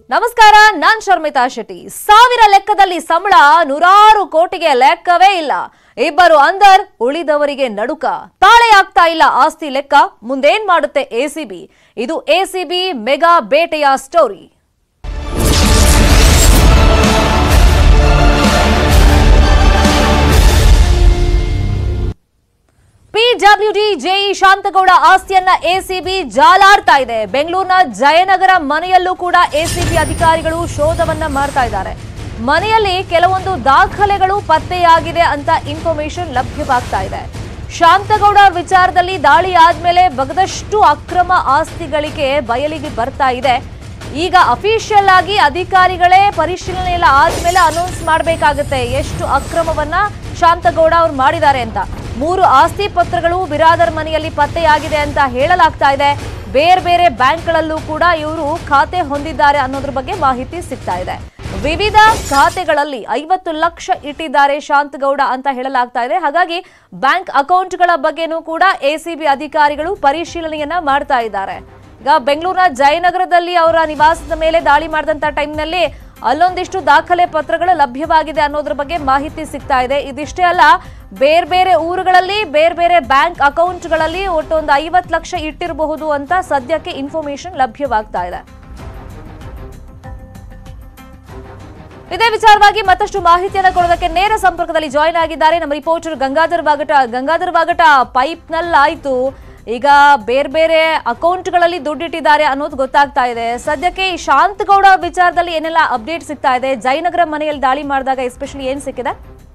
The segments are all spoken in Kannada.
ನಮಸ್ಕಾರ ನಾನ್ ಶರ್ಮಿತಾ ಶೆಟ್ಟಿ ಸಾವಿರ ಲೆಕ್ಕದಲ್ಲಿ ಸಂಬಳ ನೂರಾರು ಕೋಟಿಗೆ ಲೆಕ್ಕವೇ ಇಲ್ಲ ಇಬ್ಬರು ಅಂದರ್ ಉಳಿದವರಿಗೆ ನಡುಕ ತಾಳೆ ಆಗ್ತಾ ಇಲ್ಲ ಆಸ್ತಿ ಲೆಕ್ಕ ಮುಂದೇನ್ ಮಾಡುತ್ತೆ ಎಸಿಬಿ ಇದು ಎಸಿಬಿ ಮೆಗಾ ಬೇಟೆಯ ಸ್ಟೋರಿ ಪಿಡಬ್ಲ್ಯೂಡಿ ಜೆಇ ಶಾಂತಗೌಡ ಆಸ್ತಿಯನ್ನ ಎಸಿಬಿ ಜಾಲಾಡ್ತಾ ಇದೆ ಬೆಂಗಳೂರಿನ ಜಯನಗರ ಮನೆಯಲ್ಲೂ ಕೂಡ ಎಸಿಬಿ ಅಧಿಕಾರಿಗಳು ಶೋಧವನ್ನ ಮಾಡ್ತಾ ಇದ್ದಾರೆ ಮನೆಯಲ್ಲಿ ಕೆಲವೊಂದು ದಾಖಲೆಗಳು ಪತ್ತೆಯಾಗಿದೆ ಅಂತ ಇನ್ಫಾರ್ಮೇಶನ್ ಲಭ್ಯವಾಗ್ತಾ ಇದೆ ಶಾಂತಗೌಡ ಅವ್ರ ವಿಚಾರದಲ್ಲಿ ದಾಳಿ ಆದ್ಮೇಲೆ ಬಗದಷ್ಟು ಅಕ್ರಮ ಆಸ್ತಿಗಳಿಗೆ ಬಯಲಿಗೆ ಬರ್ತಾ ಇದೆ ಈಗ ಅಫಿಷಿಯಲ್ ಆಗಿ ಅಧಿಕಾರಿಗಳೇ ಪರಿಶೀಲನೆ ಎಲ್ಲ ಆದ್ಮೇಲೆ ಅನೌನ್ಸ್ ಮಾಡಬೇಕಾಗುತ್ತೆ ಎಷ್ಟು ಅಕ್ರಮವನ್ನ ಶಾಂತಗೌಡ ಅವ್ರು ಮಾಡಿದ್ದಾರೆ ಅಂತ ಮೂರು ಆಸ್ತಿ ಪತ್ರಗಳು ಬಿರಾದರ್ ಮನೆಯಲ್ಲಿ ಪತ್ತೆಯಾಗಿದೆ ಅಂತ ಹೇಳಲಾಗ್ತಾ ಇದೆ ಬೇರೆ ಬೇರೆ ಬ್ಯಾಂಕ್ಗಳಲ್ಲೂ ಕೂಡ ಇವರು ಖಾತೆ ಹೊಂದಿದ್ದಾರೆ ಅನ್ನೋದ್ರ ಬಗ್ಗೆ ಮಾಹಿತಿ ಸಿಗ್ತಾ ಇದೆ ವಿವಿಧ ಖಾತೆಗಳಲ್ಲಿ ಐವತ್ತು ಲಕ್ಷ ಇಟ್ಟಿದ್ದಾರೆ ಶಾಂತಗೌಡ ಅಂತ ಹೇಳಲಾಗ್ತಾ ಇದೆ ಹಾಗಾಗಿ ಬ್ಯಾಂಕ್ ಅಕೌಂಟ್ಗಳ ಬಗ್ಗೆನೂ ಕೂಡ ಎಸಿಬಿ ಅಧಿಕಾರಿಗಳು ಪರಿಶೀಲನೆಯನ್ನ ಮಾಡ್ತಾ ಇದ್ದಾರೆ ಈಗ ಬೆಂಗಳೂರಿನ ಜಯನಗರದಲ್ಲಿ ಅವರ ನಿವಾಸದ ಮೇಲೆ ದಾಳಿ ಮಾಡಿದಂತ ಟೈಮ್ನಲ್ಲಿ ಅಲ್ಲೊಂದಿಷ್ಟು ದಾಖಲೆ ಪತ್ರಗಳು ಲಭ್ಯವಾಗಿದೆ ಅನ್ನೋದ್ರ ಬಗ್ಗೆ ಮಾಹಿತಿ ಸಿಗ್ತಾ ಇದೆ ಇದಿಷ್ಟೇ ಅಲ್ಲ ಬೇರೆ ಬೇರೆ ಊರುಗಳಲ್ಲಿ ಬೇರೆ ಬೇರೆ ಬ್ಯಾಂಕ್ ಅಕೌಂಟ್ಗಳಲ್ಲಿ ಒಟ್ಟು ಒಂದು ಐವತ್ತು ಲಕ್ಷ ಇಟ್ಟಿರಬಹುದು ಅಂತ ಸದ್ಯಕ್ಕೆ ಇನ್ಫಾರ್ಮೇಶನ್ ಲಭ್ಯವಾಗ್ತಾ ಇದೆ ಇದೇ ವಿಚಾರವಾಗಿ ಮತ್ತಷ್ಟು ಮಾಹಿತಿಯನ್ನು ಕೊಡೋದಕ್ಕೆ ನೇರ ಸಂಪರ್ಕದಲ್ಲಿ ಜಾಯಿನ್ ಆಗಿದ್ದಾರೆ ನಮ್ಮ ರಿಪೋರ್ಟರ್ ಗಂಗಾಧರ್ ವಾಗಟ ಗಂಗಾಧರ್ ವಾಗಟ ಪೈಪ್ ನಲ್ಲಿ ಆಯ್ತು ಈಗ ಬೇರೆ ಬೇರೆ ಅಕೌಂಟ್ಗಳಲ್ಲಿ ದುಡ್ಡಿಟ್ಟಿದ್ದಾರೆ ಅನ್ನೋದು ಗೊತ್ತಾಗ್ತಾ ಇದೆ ಸದ್ಯಕ್ಕೆ ಈ ಶಾಂತಗೌಡ ವಿಚಾರದಲ್ಲಿ ಏನೆಲ್ಲ ಅಪ್ಡೇಟ್ ಸಿಗ್ತಾ ಇದೆ ಜಯನಗರ ಮನೆಯಲ್ಲಿ ದಾಳಿ ಮಾಡಿದಾಗ ಎಸ್ಪೆಷಲಿ ಏನ್ ಸಿಕ್ಕಿದೆ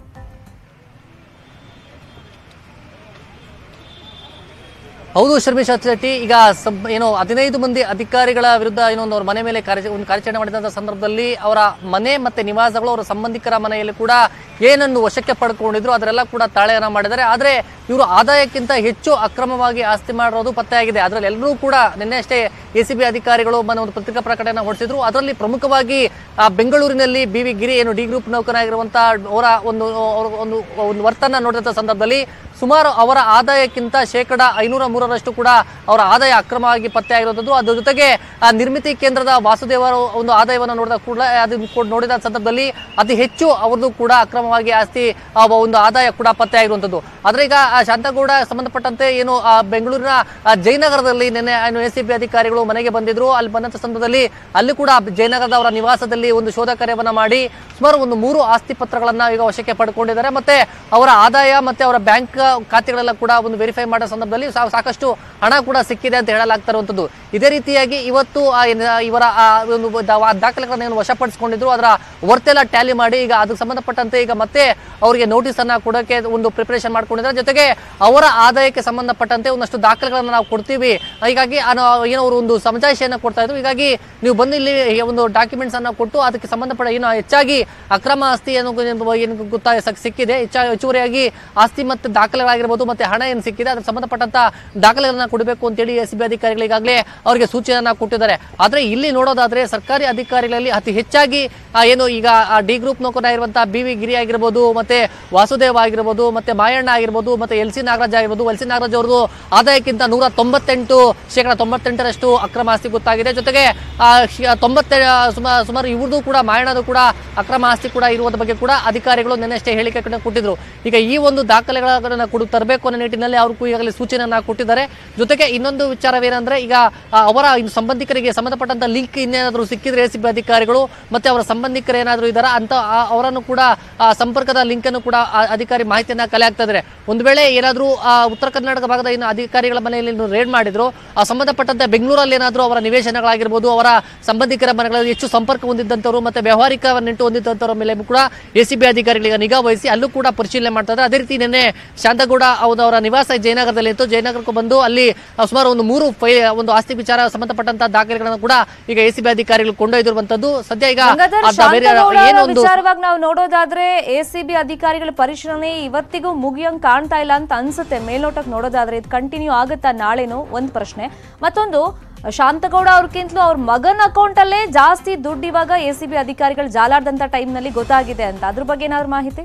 ಹೌದು ಶರ್ಮಿಶಾ ಶೆಟ್ಟಿ ಈಗ ಸಬ್ ಏನು ಹದಿನೈದು ಮಂದಿ ಅಧಿಕಾರಿಗಳ ವಿರುದ್ಧ ಏನೋ ಒಂದು ಅವ್ರ ಮನೆ ಮೇಲೆ ಕಾರ್ಯ ಒಂದು ಕಾರ್ಯಾಚರಣೆ ಮಾಡಿದಂಥ ಸಂದರ್ಭದಲ್ಲಿ ಅವರ ಮನೆ ಮತ್ತೆ ನಿವಾಸಗಳು ಅವರ ಸಂಬಂಧಿಕರ ಮನೆಯಲ್ಲಿ ಕೂಡ ಏನನ್ನು ವಶಕ್ಕೆ ಪಡ್ಕೊಂಡಿದ್ರು ಅದರೆಲ್ಲ ಕೂಡ ತಾಳೆಯನ್ನ ಮಾಡಿದ್ದಾರೆ ಆದರೆ ಇವರು ಆದಾಯಕ್ಕಿಂತ ಹೆಚ್ಚು ಅಕ್ರಮವಾಗಿ ಆಸ್ತಿ ಮಾಡಿರೋದು ಪತ್ತೆಯಾಗಿದೆ ಅದರಲ್ಲಿ ಎಲ್ಲರೂ ಕೂಡ ನಿನ್ನೆ ಅಷ್ಟೇ ಎ ಸಿ ಬಿ ಅಧಿಕಾರಿಗಳು ಮೊನ್ನೆ ಒಂದು ಪತ್ರಿಕಾ ಪ್ರಕಟಣೆ ಹೊರಡಿಸಿದ್ರು ಅದರಲ್ಲಿ ಪ್ರಮುಖವಾಗಿ ಆ, ಬೆಂಗಳೂರಿನಲ್ಲಿ ಬಿ ವಿ ಗಿರಿ ಏನು ಡಿ ಗ್ರೂಪ್ ನೌಕರಾಗಿರುವಂತಹ ಅವರ ಒಂದು ಅವ್ರ ಒಂದು ಒಂದು ವರ್ತನ ನೋಡಿದಂಥ ಸಂದರ್ಭದಲ್ಲಿ ಸುಮಾರು ಅವರ ಆದಾಯಕ್ಕಿಂತ ಶೇಕಡ ಐನೂರ ಮೂರರಷ್ಟು ಕೂಡ ಅವರ ಆದಾಯ ಅಕ್ರಮವಾಗಿ ಪತ್ತೆಯಾಗಿರುವಂಥದ್ದು ಅದ್ರ ಜೊತೆಗೆ ಆ ನಿರ್ಮಿತಿ ಕೇಂದ್ರದ ವಾಸುದೇವರ ಒಂದು ಆದಾಯವನ್ನು ನೋಡಿದ ಕೂಡ ಅದು ಕೂಡ ನೋಡಿದ ಸಂದರ್ಭದಲ್ಲಿ ಅತಿ ಹೆಚ್ಚು ಅವ್ರದ್ದು ಕೂಡ ಅಕ್ರಮವಾಗಿ ಆಸ್ತಿ ಆ ಒಂದು ಆದಾಯ ಕೂಡ ಪತ್ತೆಯಾಗಿರುವಂಥದ್ದು ಆದರೆ ಈಗ ಆ ಶಾಂತಗೌಡ ಸಂಬಂಧಪಟ್ಟಂತೆ ಏನು ಆ ಬೆಂಗಳೂರಿನ ಆ ಜಯನಗರದಲ್ಲಿ ನಿನ್ನೆ ಏನು ಎ ಸಿ ಬಿ ಅಧಿಕಾರಿಗಳು ಮನೆಗೆ ಬಂದಿದ್ರು ಅಲ್ಲಿ ಬಂದಂಥ ಸಂದರ್ಭದಲ್ಲಿ ಅಲ್ಲಿ ಕೂಡ ಜಯನಗರದ ಅವರ ನಿವಾಸದಲ್ಲಿ ಒಂದು ಶೋಧ ಕಾರ್ಯವನ್ನ ಮಾಡಿ ಸುಮಾರು ಒಂದು ಮೂರು ಆಸ್ತಿ ಪತ್ರಗಳನ್ನ ಈಗ ವಶಕ್ಕೆ ಪಡ್ಕೊಂಡಿದ್ದಾರೆ ಮತ್ತೆ ಅವರ ಆದಾಯ ಮತ್ತೆ ಅವರ ಬ್ಯಾಂಕ್ ಖಾತೆಗಳೆಲ್ಲ ಕೂಡ ಒಂದು ವೆರಿಫೈ ಮಾಡೋ ಸಂದರ್ಭದಲ್ಲಿ ಸಾ- ಸಾಕಷ್ಟು ಹಣ ಕೂಡ ಸಿಕ್ಕಿದೆ ಅಂತ ಹೇಳಲಾಗ್ತಾ ಇರುವಂಥದ್ದು ಇದೇ ರೀತಿಯಾಗಿ ಇವತ್ತು ಆ ಏನ್- ಇವರ ಆ ಒಂದು ದ- ದಾಖಲೆಗಳನ್ನ ಏನು ವಶಪಡಿಸಿಕೊಂಡಿದ್ರು ಅದರ ವರ್ತೆಲ್ಲ ಟ್ಯಾಲಿ ಮಾಡಿ ಈಗ ಅದಕ್ಕೆ ಸಂಬಂಧಪಟ್ಟಂತೆ ಈಗ ಮತ್ತೆ ಅವರಿಗೆ ನೋಟಿಸ್ ಅನ್ನ ಕೊಡೋಕೆ ಒಂದು ಪ್ರಿಪರೇಷನ್ ಮಾಡ್ಕೊಂಡಿದ್ದಾರೆ ಜೊತೆಗೆ ಅವರ ಆದಾಯಕ್ಕೆ ಸಂಬಂಧಪಟ್ಟಂತೆ ಒಂದಷ್ಟು ದಾಖಲೆಗಳನ್ನ ನಾವು ಕೊಡ್ತೀವಿ ಹೀಗಾಗಿ ಆ ನಾವು ಏನೋ ಅವರು ಒಂದು ಸಮಜಾಯಿಷಿಯನ್ನು ಕೊಡ್ತಾ ಇದ್ರು ಹೀಗಾಗಿ ನೀವು ಬಂದು ಇಲ್ಲಿ ಒಂದು ಡಾಕ್ಯುಮೆಂಟ್ಸ್ ಅನ್ನ ಕೊಟ್ಟು ಅದಕ್ಕೆ ಸಂಬಂಧಪಟ್ಟ ಏನು ಹೆಚ್ಚಾಗಿ ಅಕ್ರಮ ಆಸ್ತಿ ಏನು ಗೊ- ಏನು ಗೊತ್ತಾ ಸಕ್- ಸಿಕ್ಕಿದೆ ಹೆಚ್ಚಾಗಿ ಹೆಚ್ಚುವರಿಯಾಗಿ ಆಸ್ತಿ ಮತ್ತು ದಾಖಲೆಗಳಾಗಿರ್ಬೋದು ಮತ್ತೆ ಹಣ ಏನು ಸಿಕ್ಕಿದೆ ಅದಕ್ಕೆ ಸಂಬಂಧಪಟ್ಟಂತ ದಾಖಲೆಗಳನ್ನ ಕೊಡಬೇಕು ಅಂತೇಳಿ ಎಸ್ ಬಿ ಅಧಿಕಾರಿಗಳು ಈಗಾಗಲೇ ಅವರಿಗೆ ಸೂಚನೆಯನ್ನ ಕೊಟ್ಟಿದ್ದಾರೆ ಆದ್ರೆ ಇಲ್ಲಿ ನೋಡೋದಾದ್ರೆ ಸರ್ಕಾರಿ ಅಧಿಕಾರಿಗಳಲ್ಲಿ ಅತಿ ಹೆಚ್ಚಾಗಿ ಆ, ಏನು ಈಗ ಡಿ ಗ್ರೂಪ್ ನೌಕರಾಗಿರುವಂತಹ ಬಿ ವಿ ಗಿರಿ ಆಗಿರ್ಬೋದು ಮತ್ತೆ ವಾಸುದೇವ್ ಆಗಿರ್ಬೋದು ಮತ್ತೆ ಮಾಯಣ್ಣ ಆಗಿರ್ಬೋದು ಮತ್ತೆ ಎಲ್ ಸಿ ನಾಗರಾಜ್ ಆಗಿರ್ಬೋದು ಎಲ್ ಸಿ ನಾಗರಾಜ್ ಅವ್ರದ್ದು ಆದಾಯಕ್ಕಿಂತ ನೂರ ತೊಂಬತ್ತೆಂಟು ಶೇಕಡ ತೊಂಬತ್ತೆಂಟರಷ್ಟು ಅಕ್ರಮ ಆಸ್ತಿ ಗೊತ್ತಾಗಿದೆ ಜೊತೆಗೆ ಆ, ಶ್- ತೊಂಬತ್ತೆ ಸುಮಾ- ಸುಮಾರು ಇವ್ರದ್ದು ಕೂಡ ಮಾಯಣ್ಣದು ಕೂಡ ಅಕ್ರಮ ಆಸ್ತಿ ಕೂಡ ಇರುವುದ ಬಗ್ಗೆ ಕೂಡ ಅಧಿಕಾರಿಗಳು ನಿನ್ನೆಷ್ಟೇ ಹೇಳಿಕೆ ಕೂಡ ಕೊಟ್ಟಿದ್ರು ಈಗ ಈ ಒಂದು ದಾಖಲೆಗಳನ್ನ ಕೊಡು ತರಬೇಕು ಅನ್ನೋ ನಿಟ್ಟಿನಲ್ಲಿ ಅವ್ರಿಗೂ ಈಗಾಗಲೇ ಸೂಚನೆಯನ್ನ ಕೊಟ್ಟಿದ್ದಾರೆ ಜೊತೆಗೆ ಇನ್ನೊಂದು ವಿಚಾರವೇನೆಂದ್ರೆ ಈಗ ಆ, ಅವರ ಇನ್ನು ಸಂಬಂಧಿಕರಿಗೆ ಸಂಬಂಧಪಟ್ಟಂತ ಲಿಂಕ್ ಇನ್ನೇನಾದರೂ ಸಿಕ್ಕಿದ್ರೆ ಎ ಅಧಿಕಾರಿಗಳು ಮತ್ತೆ ಅವರ ಸಂಬಂಧಿಕರು ಏನಾದರೂ ಇದ್ದಾರಾ ಅಂತ ಆ- ಅವರನ್ನು ಕೂಡ ಆ, ಸಂಪರ್ಕದ ಲಿಂಕ್ ಅನ್ನು ಕೂಡ ಆ ಅಧಿಕಾರಿ ಮಾಹಿತಿಯನ್ನ ಕಲೆ ಆಗ್ತಾ ಇದ್ದಾರೆ ಒಂದು ವೇಳೆ ಏನಾದರೂ ಆ, ಉತ್ತರ ಕರ್ನಾಟಕ ಭಾಗದ ಏನು ಅಧಿಕಾರಿಗಳ ಮನೆಯಲ್ಲಿ ರೇಡ್ ಮಾಡಿದ್ರು ಆ ಸಂಬಂಧಪಟ್ಟಂತೆ ಬೆಂಗಳೂರಲ್ಲಿ ಏನಾದರೂ ಅವರ ನಿವೇಶನಗಳಾಗಿರ್ಬೋದು ಅವರ ಸಂಬಂಧಿಕರ ಮನೆಗಳಲ್ಲಿ ಹೆಚ್ಚು ಸಂಪರ್ಕ ಹೊಂದಿದ್ದಂಥವ್ರು ಮತ್ತೆ ವ್ಯವಹಾರಿಕ ನೆಂಟು ಹೊಂದಿದ್ದಂಥವ್ರ ಮೇಲೆ ಕೂಡ ಎ ಸಿ ಬಿ ಅಧಿಕಾರಿಗಳಿಗೆ ನಿಗಾ ವಹಿಸಿ ಅಲ್ಲೂ ಕೂಡ ಪರಿಶೀಲನೆ ಮಾಡ್ತಾ ಇದ್ದಾರೆ ಅದೇ ರೀತಿ ನಿನ್ನೆ ಶಾಂತಗೌಡ ಅವ್ರ- ಅವರ ನಿವಾಸ ಜಯನಗರದಲ್ಲಿ ಇತ್ತು ಜಯನಗರಕ್ಕೂ ಬಂದು ಅಲ್ಲಿ ಆ, ಸುಮಾರು ಒಂದು ಮೂರು ಫೈ ಒಂದು ಆಸ್ತಿ ವಿಚಾರ ಸಂಬಂಧಪಟ್ಟಂತ ದಾಖಲೆಗಳನ್ನು ಕೂಡ ಈಗ ಎ ಸಿ ಬಿ ಅಧಿಕಾರಿಗಳು ಕೊಂಡೊಯ್ದಿರುವಂತದ್ದು ಸದ್ಯ ಈಗ ಗಂಗಾಧರ್ ಆ ಬೇರೆ ಶಾಂತಗೌಡ ಅವರ ಏನೊಂದು ವಿಚಾರವಾಗಿ ನಾವು ನೋಡೋದಾದ್ರೆ ಎಸಿಬಿ ಅಧಿಕಾರಿಗಳ ಪರಿಶೀಲನೆ ಇವತ್ತಿಗೂ ಮುಗಿಯಂಗ್ ಕಾಣ್ತಾ ಇಲ್ಲ ಅಂತ ಅನ್ಸುತ್ತೆ ಮೇಲ್ನೋಟಕ್ಕೆ ನೋಡೋದಾದ್ರೆ ಇದು ಕಂಟಿನ್ಯೂ ಆಗುತ್ತಾ ನಾಳೆನೂ ಒಂದ್ ಪ್ರಶ್ನೆ ಮತ್ತೊಂದು ಶಾಂತಗೌಡ ಅವ್ರಕ್ಕಿಂತಲೂ ಅವ್ರ ಮಗನ ಅಕೌಂಟ್ ಅಲ್ಲೇ ಜಾಸ್ತಿ ದುಡ್ಡು ಇವಾಗ ಎಸಿಬಿ ಅಧಿಕಾರಿಗಳು ಜಾಲಾಡ್ದಂತ ಟೈಮ್ ನಲ್ಲಿ ಗೊತ್ತಾಗಿದೆ ಅಂತ ಅದ್ರ ಬಗ್ಗೆ ಏನಾದ್ರು ಮಾಹಿತಿ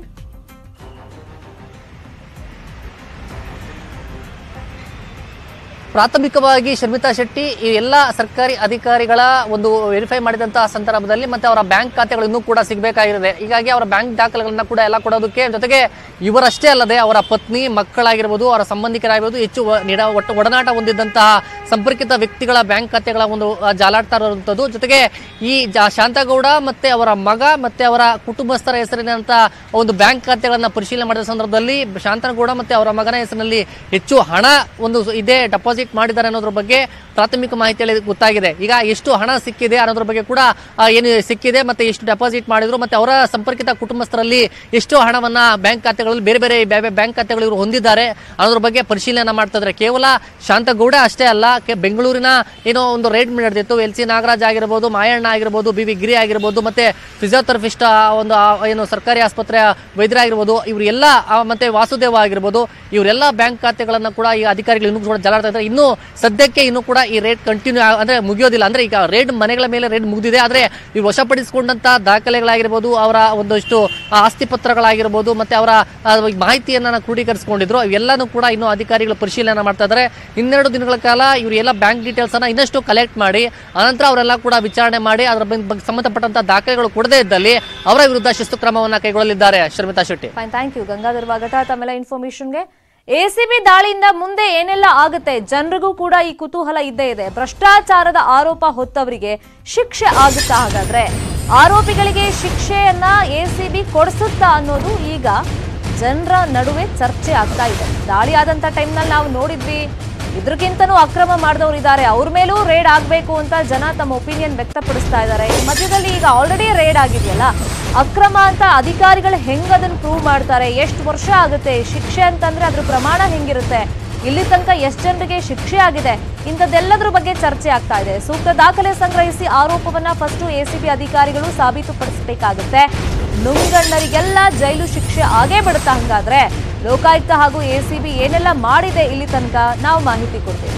ಪ್ರಾಥಮಿಕವಾಗಿ ಶರ್ಮಿತಾ ಶೆಟ್ಟಿ ಈ ಎಲ್ಲ ಸರ್ಕಾರಿ ಅಧಿಕಾರಿಗಳ ಒಂದು ವೆರಿಫೈ ಮಾಡಿದಂತಹ ಸಂದರ್ಭದಲ್ಲಿ ಮತ್ತೆ ಅವರ ಬ್ಯಾಂಕ್ ಖಾತೆಗಳು ಇನ್ನೂ ಕೂಡ ಸಿಗಬೇಕಾಗಿರುತ್ತೆ ಹೀಗಾಗಿ ಅವರ ಬ್ಯಾಂಕ್ ದಾಖಲೆಗಳನ್ನ ಕೂಡ ಎಲ್ಲ ಕೊಡೋದಕ್ಕೆ ಜೊತೆಗೆ ಇವರಷ್ಟೇ ಅಲ್ಲದೆ ಅವರ ಪತ್ನಿ ಮಕ್ಕಳಾಗಿರ್ಬೋದು ಅವರ ಸಂಬಂಧಿಕರಾಗಿರ್ಬೋದು ಹೆಚ್ಚು ವ- ನಿಡ ಒಟ್ಟು ಒಡನಾಟ ಹೊಂದಿದ್ದಂತಹ ಸಂಪರ್ಕಿತ ವ್ಯಕ್ತಿಗಳ ಬ್ಯಾಂಕ್ ಖಾತೆಗಳ ಒಂದು ಆ, ಜಾಲಾಡ್ತಾ ಇರುವಂಥದ್ದು ಜೊತೆಗೆ ಈ ಜಾ- ಶಾಂತಗೌಡ ಮತ್ತೆ ಅವರ ಮಗ ಮತ್ತೆ ಅವರ ಕುಟುಂಬಸ್ಥರ ಹೆಸರಿನಂತ ಒಂದು ಬ್ಯಾಂಕ್ ಖಾತೆಗಳನ್ನ ಪರಿಶೀಲನೆ ಮಾಡಿದ ಸಂದರ್ಭದಲ್ಲಿ ಶಾಂತನಗೌಡ ಮತ್ತೆ ಅವರ ಮಗನ ಹೆಸರಿನಲ್ಲಿ ಹೆಚ್ಚು ಹಣ ಒಂದು ಇದೆ ಡೆಪಾಸಿಟ್ ಮಾಡಿದ್ದಾರೆ ಅನ್ನೋದ್ರ ಬಗ್ಗೆ ಪ್ರಾಥಮಿಕ ಮಾಹಿತಿಯಲ್ಲಿ ಗೊತ್ತಾಗಿದೆ ಈಗ ಎಷ್ಟು ಹಣ ಸಿಕ್ಕಿದೆ ಅನ್ನೋದ್ರ ಬಗ್ಗೆ ಕೂಡ ಆ, ಏನು ಸಿಕ್ಕಿದೆ ಮತ್ತೆ ಎಷ್ಟು ಡೆಪಾಸಿಟ್ ಮಾಡಿದ್ರು ಮತ್ತೆ ಅವರ ಸಂಪರ್ಕಿತ ಕುಟುಂಬಸ್ಥರಲ್ಲಿ ಎಷ್ಟು ಹಣವನ್ನ ಬ್ಯಾಂಕ್ ಖಾತೆಗಳಲ್ಲಿ ಬೇರೆ ಬೇರೆ ಬ್ಯಾ- ಬ್ಯಾಂಕ್ ಖಾತೆಗಳು ಇವರು ಹೊಂದಿದ್ದಾರೆ ಅನ್ನೋದ್ರ ಬಗ್ಗೆ ಪರಿಶೀಲನೆ ಮಾಡ್ತಾ ಇದ್ದಾರೆ ಕೇವಲ ಶಾಂತಗೌಡ ಅಷ್ಟೇ ಅಲ್ಲ ಕೆ- ಬೆಂಗಳೂರಿನ ಏನೋ ಒಂದು ರೇಡ್ ನಡೆದಿತ್ತು ಎಲ್ ಸಿ ನಾಗರಾಜ್ ಆಗಿರ್ಬೋದು ಮಾಯಣ್ಣ ಆಗಿರ್ಬೋದು ಬಿ ವಿ ಗಿರಿ ಆಗಿರ್ಬೋದು ಮತ್ತೆ ಫಿಸಿಯೋಥೆರಪಿಸ್ಟ್ ಒಂದು ಆ ಏನು ಸರ್ಕಾರಿ ಆಸ್ಪತ್ರೆಯ ವೈದ್ಯರಾಗಿರ್ಬೋದು ಇವರು ಎಲ್ಲ ಆ, ಮತ್ತೆ ವಾಸುದೇವ ಆಗಿರ್ಬೋದು ಇವರೆಲ್ಲ ಬ್ಯಾಂಕ್ ಖಾತೆಗಳನ್ನ ಕೂಡ ಈ ಅಧಿಕಾರಿಗಳು ಇನ್ನೂ ಕೂಡ ಜಲಾಡ್ತಾ ಇದ್ದಾರೆ ಇನ್ನು ಸದ್ಯಕ್ಕೆ ಇನ್ನೂ ಕೂಡ ಈ ರೇಟ್ ಕಂಟಿನ್ಯೂ ಅಂದ್ರೆ ಮುಗಿಯೋದಿಲ್ಲ ಅಂದ್ರೆ ಈಗ ರೇಡ್ ಮನೆಗಳ ಮೇಲೆ ರೇಡ್ ಮುಗಿದಿದೆ ಆದ್ರೆ ಈ ವಶಪಡಿಸಿಕೊಂಡಂತ ದಾಖಲೆಗಳಾಗಿರ್ಬೋದು ಅವರ ಒಂದಷ್ಟು ಆಸ್ತಿ ಪತ್ರಗಳಾಗಿರ್ಬೋದು ಮತ್ತೆ ಅವರ ಆ, ಮಾಹಿತಿಯನ್ನ ಕ್ರೋಢೀಕರಿಸಿಕೊಂಡಿದ್ರು ಇವೆಲ್ಲನೂ ಕೂಡ ಇನ್ನು ಅಧಿಕಾರಿಗಳು ಪರಿಶೀಲನೆ ಮಾಡ್ತಾ ಇದ್ದಾರೆ ಇನ್ನೆರಡು ದಿನಗಳ ಕಾಲ ಇವರು ಎಲ್ಲ ಬ್ಯಾಂಕ್ ಡೀಟೇಲ್ಸ್ ಅನ್ನ ಇನ್ನಷ್ಟು ಕಲೆಕ್ಟ್ ಮಾಡಿ ಅನಂತರ ಅವರೆಲ್ಲ ಕೂಡ ವಿಚಾರಣೆ ಮಾಡಿ ಅದರ ಬಗ್ಗೆ ಸಂಬಂಧಪಟ್ಟಂತ ದಾಖಲೆಗಳು ಕೊಡದೇ ಇದ್ದಲ್ಲಿ ಅವರ ವಿರುದ್ಧ ಶಿಸ್ತು ಕ್ರಮವನ್ನ ಕೈಗೊಳ್ಳಲಿದ್ದಾರೆ Sharmitha Shetty fine thank you Gangadhar Vagata ತಮ್ಮೆಲ್ಲ ಇನ್ಫಾರ್ಮೇಶನ್ಗೆ ಎಸಿಬಿ ದಾಳಿಯಿಂದ ಮುಂದೆ ಏನೆಲ್ಲ ಆಗುತ್ತೆ ಜನರಿಗೂ ಕೂಡ ಈ ಕುತೂಹಲ ಇದ್ದೇ ಇದೆ ಭ್ರಷ್ಟಾಚಾರದ ಆರೋಪ ಹೊತ್ತವರಿಗೆ ಶಿಕ್ಷೆ ಆಗುತ್ತಾ ಹಾಗಾದ್ರೆ ಆರೋಪಿಗಳಿಗೆ ಶಿಕ್ಷೆಯನ್ನ ಎಸಿಬಿ ಕೊಡಿಸುತ್ತಾ ಅನ್ನೋದು ಈಗ ಜನರ ನಡುವೆ ಚರ್ಚೆ ಆಗ್ತಾ ಇದೆ ದಾಳಿ ಆದಂತ ಟೈಮ್ನಲ್ಲಿ ನಾವು ನೋಡಿದ್ವಿ ಇದ್ರಕ್ಕಿಂತನೂ ಅಕ್ರಮ ಮಾಡಿದವರು ಇದ್ದಾರೆ ಅವ್ರ ಮೇಲೂ ರೇಡ್ ಆಗಬೇಕು ಅಂತ ಜನ ತಮ್ಮ ಒಪಿನಿಯನ್ ವ್ಯಕ್ತಪಡಿಸ್ತಾ ಇದ್ದಾರೆ ಈ ಮಧ್ಯದಲ್ಲಿ ಈಗ ಆಲ್ರೆಡಿ ರೇಡ್ ಆಗಿದೆಯಲ್ಲ ಅಕ್ರಮ ಅಂತ ಅಧಿಕಾರಿಗಳು ಹೆಂಗ್ ಅದನ್ನ ಪ್ರೂವ್ ಮಾಡ್ತಾರೆ ಎಷ್ಟು ವರ್ಷ ಆಗುತ್ತೆ ಶಿಕ್ಷೆ ಅಂತಂದ್ರೆ ಅದ್ರ ಪ್ರಮಾಣ ಹೆಂಗಿರುತ್ತೆ ಇಲ್ಲಿ ತನಕ ಎಷ್ಟು ಜನರಿಗೆ ಶಿಕ್ಷೆ ಆಗಿದೆ ಇಂಥದ್ದೆಲ್ಲದ್ರ ಬಗ್ಗೆ ಚರ್ಚೆ ಆಗ್ತಾ ಇದೆ ಸೂಕ್ತ ದಾಖಲೆ ಸಂಗ್ರಹಿಸಿ ಆರೋಪವನ್ನ ಫಸ್ಟ್ ಎಸಿಬಿ ಅಧಿಕಾರಿಗಳು ಸಾಬೀತುಪಡಿಸಬೇಕಾಗುತ್ತೆ ನುಂಗಣ್ಣರಿಗೆಲ್ಲ ಜೈಲು ಶಿಕ್ಷೆ ಆಗೇ ಬಿಡುತ್ತಾ ಹಂಗಾದ್ರೆ ಲೋಕಾಯುಕ್ತ ಹಾಗೂ ಎಸಿಬಿ ಏನೆಲ್ಲ ಮಾಡಿದೆ ಇಲ್ಲಿ ತನಕ ನಾವು ಮಾಹಿತಿ ಕೊಡ್ತೀವಿ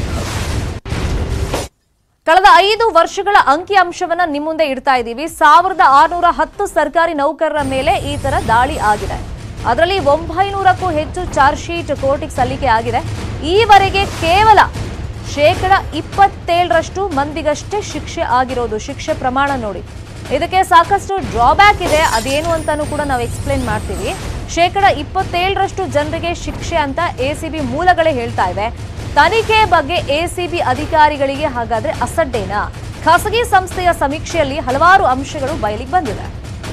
ಕಳೆದ ಐದು ವರ್ಷಗಳ ಅಂಕಿ ಅಂಶವನ್ನ ನಿಮ್ಮ ಮುಂದೆ ಇಡ್ತಾ ಇದ್ದೀವಿ ಸಾವಿರದ ಆರುನೂರ ಹತ್ತು ಸರ್ಕಾರಿ ನೌಕರರ ಮೇಲೆ ಈ ತರ ದಾಳಿ ಆಗಿದೆ ಅದರಲ್ಲಿ ಒಂಬೈನೂರಕ್ಕೂ ಹೆಚ್ಚು ಚಾರ್ಜ್ ಶೀಟ್ ಕೋರ್ಟಿಗೆ ಸಲ್ಲಿಕೆ ಆಗಿದೆ ಈವರೆಗೆ ಕೇವಲ ಶೇಕಡ ಇಪ್ಪತ್ತೇಳರಷ್ಟು ಮಂದಿಗಷ್ಟೇ ಶಿಕ್ಷೆ ಆಗಿರೋದು ಶಿಕ್ಷೆ ಪ್ರಮಾಣ ನೋಡಿ ಇದಕ್ಕೆ ಸಾಕಷ್ಟು ಡ್ರಾಬ್ಯಾಕ್ ಇದೆ ಅದೇನು ಅಂತಾನೂ ಕೂಡ ನಾವು ಎಕ್ಸ್ಪ್ಲೇನ್ ಮಾಡ್ತೀವಿ ಶೇಕಡ ಇಪ್ಪತ್ತೇಳರಷ್ಟು ಜನರಿಗೆ ಶಿಕ್ಷೆ ಅಂತ ಎಸಿಬಿ ಮೂಲಗಳೇ ಹೇಳ್ತಾ ಇದೆ ತನಿಖೆ ಬಗ್ಗೆ ಎಸಿಬಿ ಅಧಿಕಾರಿಗಳಿಗೆ ಹಾಗಾದ್ರೆ ಅಸಡ್ಡೇನಾ ಖಾಸಗಿ ಸಂಸ್ಥೆಯ ಸಮೀಕ್ಷೆಯಲ್ಲಿ ಹಲವಾರು ಅಂಶಗಳು ಬಯಲಿಗೆ ಬಂದಿದೆ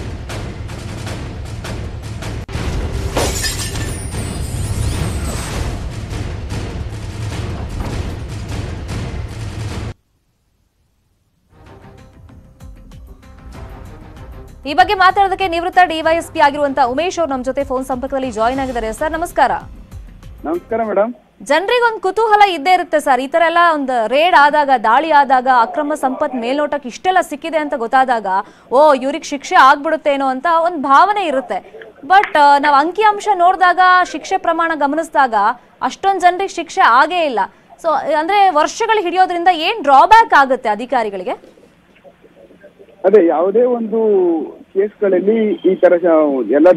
ಈ ಬಗ್ಗೆ ಮಾತಾಡೋದಕ್ಕೆ ನಿವೃತ್ತ ಡಿವೈಎಸ್ಪಿ ಆಗಿರುವಂತಹ ಉಮೇಶ್ ಅವರು ನಮ್ಮ ಜೊತೆ ಫೋನ್ ಸಂಪರ್ಕದಲ್ಲಿ ಜಾಯಿನ್ ಆಗಿದ್ದಾರೆ ಸರ್ ನಮಸ್ಕಾರ ನಮಸ್ಕಾರ ಮೇಡಮ್ ಜನರಿಗೊಂದು ಕುತೂಹಲ ಇದ್ದೇ ಇರುತ್ತೆ ಸರ್ ಈ ತರ ಎಲ್ಲ ಒಂದು ರೇಡ್ ಆದಾಗ ದಾಳಿ ಆದಾಗ ಅಕ್ರಮ ಸಂಪತ್ ಮೇಲ್ನೋಟಕ್ಕೆ ಇಷ್ಟೆಲ್ಲ ಸಿಕ್ಕಿದೆ ಅಂತ ಗೊತ್ತಾದಾಗ ಓ ಇವ್ರಿಗೆ ಶಿಕ್ಷೆ ಆಗ್ಬಿಡುತ್ತೇನೋ ಅಂತ ಒಂದು ಭಾವನೆ ಇರುತ್ತೆ ಬಟ್ ನಾವು ಅಂಕಿ ಅಂಶ ನೋಡಿದಾಗ ಶಿಕ್ಷೆ ಪ್ರಮಾಣ ಗಮನಿಸಿದಾಗ ಅಷ್ಟೊಂದು ಜನರಿಗೆ ಶಿಕ್ಷೆ ಆಗೇ ಇಲ್ಲ ಸೊ ಅಂದ್ರೆ ವರ್ಷಗಳು ಹಿಡಿಯೋದ್ರಿಂದ ಏನ್ ಡ್ರಾಬ್ಯಾಕ್ ಆಗುತ್ತೆ ಅಧಿಕಾರಿಗಳಿಗೆ ಅದೇ ಯಾವುದೇ ಒಂದು ಕೇಸ್ಗಳಲ್ಲಿ ಈ ತರ ಶ- ಎಲ್ಲ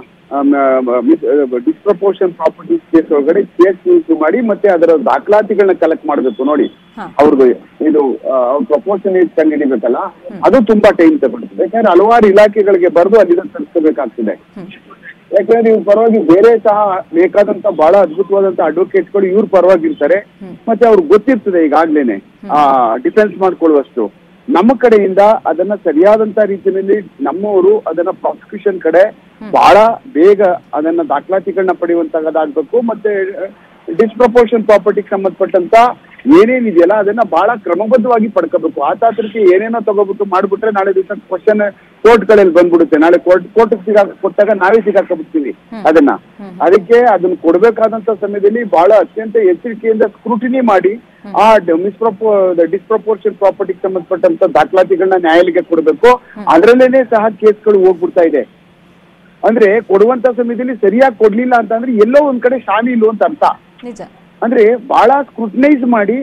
ಡಿಸ್ಪ್ರಪೋರ್ಷನ್ ಪ್ರಾಪರ್ಟೀಸ್ ಕೇಸ್ ಒಳಗಡೆ ಕೇಸ್ ಯೂಸ್ ಮಾಡಿ ಮತ್ತೆ ಅದರ ದಾಖಲಾತಿಗಳನ್ನ ಕಲೆಕ್ಟ್ ಮಾಡಬೇಕು ನೋಡಿ ಹಾ. ಅವ್ರದ್ದು ಇದು ಪ್ರಪೋರ್ಷನೇಟ್ ಕಂಡುಹಿಡಿಬೇಕಲ್ಲ ಅದು ತುಂಬಾ ಟೈಮ್ ತಗೊಳ್ತದೆ ಯಾಕಂದ್ರೆ ಹಲವಾರು ಇಲಾಖೆಗಳಿಗೆ ಬರೆದು ಅಲ್ಲಿಂದ ತರಿಸ್ಕೋಬೇಕಾಗ್ತದೆ ಯಾಕಂದ್ರೆ ನೀವು ಪರವಾಗಿ ಬೇರೆ ಸಹ ಬೇಕಾದಂತ ಬಹಳ ಅದ್ಭುತವಾದಂತ ಅಡ್ವೊಕೇಟ್ಗಳು ಇವ್ರ ಪರವಾಗಿ ಇರ್ತಾರೆ ಮತ್ತೆ ಅವ್ರಿಗೆ ಗೊತ್ತಿರ್ತದೆ ಈಗಾಗ್ಲೇನೆ ಆ ಡಿಫೆನ್ಸ್ ಮಾಡ್ಕೊಳ್ಳುವಷ್ಟು ನಮ್ಮ ಕಡೆಯಿಂದ ಅದನ್ನ ಸರಿಯಾದಂತ ರೀತಿಯಲ್ಲಿ ನಮ್ಮವರು ಅದನ್ನ ಪ್ರಾಸಿಕ್ಯೂಷನ್ ಕಡೆ ಬಹಳ ಬೇಗ ಅದನ್ನ ದಾಖಲಾತಿಗಳನ್ನ ಪಡೆಯುವಂತಹದ್ದಾಗ್ಬೇಕು ಮತ್ತೆ ಡಿಸ್ಪ್ರಪೋರ್ಷನ್ ಪ್ರಾಪರ್ಟಿಗೆ ಸಂಬಂಧಪಟ್ಟಂತ ಏನೇನಿದೆಯಲ್ಲ ಅದನ್ನ ಬಹಳ ಕ್ರಮಬದ್ಧವಾಗಿ ಪಡ್ಕೋಬೇಕು ಆತಾತ್ರಕ್ಕೆ ಏನೇನೋ ತಗೋಬಿಟ್ಟು ಮಾಡ್ಬಿಟ್ರೆ ನಾಳೆ ದಿವಸ ಕ್ವಶನ್ ಕೋರ್ಟ್ಗಳಲ್ಲಿ ಬಂದ್ಬಿಡುತ್ತೆ ನಾಳೆ ಕೋರ್ಟ್ ಕೋರ್ಟ್ ಸಿಗಾ ಕೊಟ್ಟಾಗ ನಾವೇ ಸಿಗಾಕಬಿಡ್ತೀವಿ ಅದನ್ನ ಅದಕ್ಕೆ ಅದನ್ನ ಕೊಡ್ಬೇಕಾದಂತ ಸಮಯದಲ್ಲಿ ಬಹಳ ಅತ್ಯಂತ ಎಚ್ಚರಿಕೆಯಿಂದ ಸ್ಕ್ರೂಟಿನಿ ಮಾಡಿ ಆ ಮಿಸ್ಪ್ರಪೋ ಡಿಸ್ಪ್ರಪೋರ್ಷನ್ ಪ್ರಾಪರ್ಟಿಗೆ ಸಂಬಂಧಪಟ್ಟಂತ ದಾಖಲಾತಿಗಳನ್ನ ನ್ಯಾಯಾಲಯಕ್ಕೆ ಕೊಡಬೇಕು ಅದರಲ್ಲೇನೆ ಸಹ ಕೇಸ್ಗಳು ಹೋಗ್ಬಿಡ್ತಾ ಇದೆ ಅಂದ್ರೆ ಕೊಡುವಂತ ಸಮಯದಲ್ಲಿ ಸರಿಯಾಗಿ ಕೊಡ್ಲಿಲ್ಲ ಅಂತಂದ್ರೆ ಎಲ್ಲೋ ಒಂದ್ ಕಡೆ ಶಾಮೀಲು ಅಂತ ಅರ್ಥ ನಿಜ ಅಂದ್ರೆ ಬಹಳ ಸ್ಕ್ರೂಟನೈಸ್ ಮಾಡಿ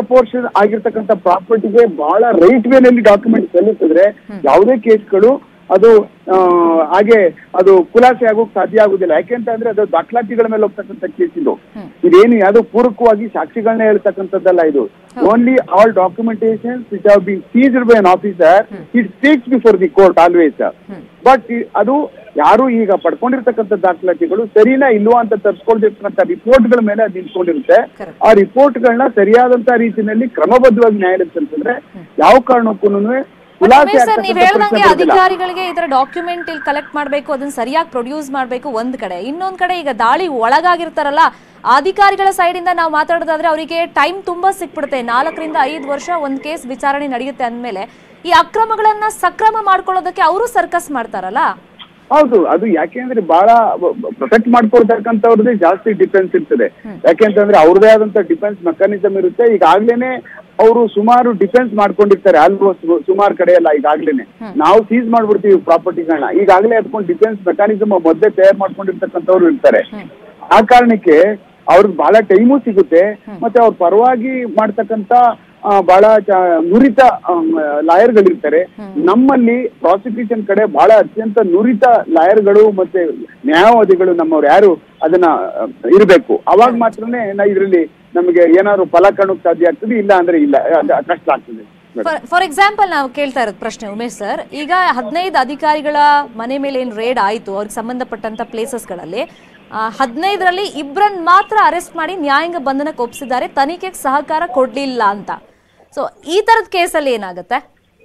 ಡಿಸ್ಪ್ರಪೋರ್ಷನ್ ಆಗಿರ್ತಕ್ಕಂಥ ಪ್ರಾಪರ್ಟಿಗೆ ಬಹಳ ರೈಟ್ ವೇನಲ್ಲಿ ಡಾಕ್ಯುಮೆಂಟ್ ಸಲ್ಲಿಸಿದ್ರೆ ಯಾವುದೇ ಕೇಸ್ಗಳು ಅದು ಆ, ಹಾಗೆ ಅದು ಖುಲಾಸೆ ಆಗೋಕ್ ಸಾಧ್ಯ ಆಗುದಿಲ್ಲ ಯಾಕೆಂತ ಅಂದ್ರೆ ಅದು ದಾಖಲಾತಿಗಳ ಮೇಲೆ ಹೋಗ್ತಕ್ಕಂಥ ಕೇಸ್ ಇದು ಇದೇನು ಯಾವ್ದು ಪೂರಕವಾಗಿ ಸಾಕ್ಷಿಗಳನ್ನ ಹೇಳ್ತಕ್ಕಂಥದ್ದಲ್ಲ ಇದು only all documentation which have been seized by an officer it speaks before the court always but ಅದು ಯಾರು ಈಗ ಪಡ್ಕೊಂಡಿರ್ತಕ್ಕಂಥ ದಾಖಲಾತಿಗಳು ಸರಿನಾ ಇಲ್ವಾ ಅಂತ ತರ್ಸ್ಕೊಂಡಿರ್ತಕ್ಕಂಥ ರಿಪೋರ್ಟ್ಗಳ ಮೇಲೆ ಅದು ನಿಂತ್ಕೊಂಡಿರುತ್ತೆ Correct. ಆ ರಿಪೋರ್ಟ್ಗಳನ್ನ ಸರಿಯಾದಂತ ರೀತಿಯಲ್ಲಿ ಕ್ರಮಬದ್ಧವಾಗಿ ನ್ಯಾಯಾಲಯಕ್ಕೆ ತಲುಪಿದ್ರೆ ಯಾವ ಕಾರಣಕ್ಕೂ ಖುಲಾಸೆ ಸರ್ ನೀವ್ ಆಗ್ತಕ್ಕಂಥ ಹೇಳ್ದಂಗೆ ಪ್ರಶ್ನೆ ಬರೋದಿಲ್ಲ. ಅಧಿಕಾರಿಗಳಿಗೆ ಈ ತರ ಡಾಕ್ಯುಮೆಂಟ್ ಇಲ್ಲಿ ಕಲೆಕ್ಟ್ ಮಾಡ್ಬೇಕು ಅದನ್ನ ಸರಿಯಾಗಿ ಪ್ರೊಡ್ಯೂಸ್ ಮಾಡ್ಬೇಕು ಒಂದ್ ಕಡೆ ಇನ್ನೊಂದ್ ಕಡೆ ಈಗ ದಾಳಿ ಒಳಗಾಗಿರ್ತಾರಲ್ಲ ಆ ಅಧಿಕಾರಿಗಳ ಸೈಡ್ ಇಂದ ನಾವು ಮಾತಾಡೋದಾದ್ರೆ ಅವರಿಗೆ ಟೈಮ್ ತುಂಬಾ ಸಿಕ್ಬಿಡುತ್ತೆ ನಾಲ್ಕರಿಂದ ಐದು ವರ್ಷ ಒಂದ್ ಕೇಸ್ ವಿಚಾರಣೆ ನಡೆಯುತ್ತೆ ಅಂದ್ಮೇಲೆ ಈ ಅಕ್ರಮಗಳನ್ನ ಸಕ್ರಮ ಮಾಡ್ಕೊಳ್ಳೋದಕ್ಕೆ ಅವರು ಸರ್ಕಸ್ ಮಾಡ್ತಾರಲ್ಲ ಹೌದು ಅದು ಯಾಕೆಂದ್ರೆ ಬಹಳ ಪ್ರೊಟೆಕ್ಟ್ ಮಾಡ್ಕೊಳ್ತಕ್ಕಂಥವ್ರದ್ದೇ ಜಾಸ್ತಿ ಡಿಫೆನ್ಸ್ ಇರ್ತದೆ ಯಾಕೆಂತಂದ್ರೆ ಅವ್ರದೇ ಆದಂತ ಡಿಫೆನ್ಸ್ ಮೆಕಾನಿಸಮ್ ಇರುತ್ತೆ ಈಗಾಗ್ಲೇನೆ ಅವರು ಸುಮಾರು ಡಿಫೆನ್ಸ್ ಮಾಡ್ಕೊಂಡಿರ್ತಾರೆ ಆಲ್ಮೋಸ್ಟ್ ಸುಮಾರು ಕಡೆ ಎಲ್ಲ ಈಗಾಗ್ಲೇನೆ ನಾವು ಸೀಸ್ ಮಾಡ್ಬಿಡ್ತೀವಿ ಪ್ರಾಪರ್ಟಿಗಳನ್ನ ಈಗಾಗಲೇ ಅದಕ್ಕೊಂದು ಡಿಫೆನ್ಸ್ ಮೆಕಾನಿಸಮ್ ಮೊದಲೇ ತಯಾರು ಮಾಡ್ಕೊಂಡಿರ್ತಕ್ಕಂಥವ್ರು ಇರ್ತಾರೆ ಆ ಕಾರಣಕ್ಕೆ ಅವ್ರಿಗೆ ಬಹಳ ಟೈಮು ಸಿಗುತ್ತೆ ಮತ್ತೆ ಅವ್ರ ಪರವಾಗಿ ಮಾಡ್ತಕ್ಕಂತ ಆ, ಬಹಳ ಚ- ನುರಿತ ಲಾಯರ್ಗಳಿರ್ತಾರೆ ನಮ್ಮಲ್ಲಿ ಪ್ರಾಸಿಕ್ಯೂಷನ್ ಕಡೆ ಬಹಳ ಅತ್ಯಂತ ನುರಿತ ಲಾಯರ್ಗಳು ಮತ್ತೆ ನ್ಯಾಯವಾದಿಗಳು ನಮ್ಮವ್ರು ಯಾರು ಅದನ್ನ ಆ, ಇರ್ಬೇಕು ಅವಾಗ ಮಾತ್ರನೇ ನಾ ಇದರಲ್ಲಿ ನಮಗೆ ಏನಾದ್ರು ಫಲ ಕಾಣೋಕ್ ಸಾಧ್ಯ ಆಗ್ತದೆ ಇಲ್ಲ ಅಂದ್ರೆ ಇಲ್ಲ ಅದು ಕಷ್ಟ ಆಗ್ತದೆ ಫಾರ್ ಎಕ್ಸಾಂಪಲ್ ನಾವು ಕೇಳ್ತಾ ಇರೋದು ಪ್ರಶ್ನೆ ಉಮೇಶ್ ಸರ್ ಈಗ ಹದಿನೈದು ಅಧಿಕಾರಿಗಳ ಮನೆ ಮೇಲೆ ಏನು ರೇಡ್ ಆಯಿತು ಅವ್ರಿಗೆ ಸಂಬಂಧಪಟ್ಟಂತ ಪ್ಲೇಸಸ್ಗಳಲ್ಲಿ ಹದಿನೈದರಲ್ಲಿ ಇಬ್ಬರನ್ನ ಮಾತ್ರ ಅರೆಸ್ಟ್ ಮಾಡಿ ನ್ಯಾಯಾಂಗ ಬಂಧನಕ್ಕೆ ಒಪ್ಪಿಸಿದ್ದಾರೆ ತನಿಖೆಗೆ ಸಹಕಾರ ಕೊಡ್ಲಿಲ್ಲ ಅಂತ ಸೊ ಈ ತರದ ಕೇಸಲ್ಲಿ ಏನಾಗುತ್ತೆ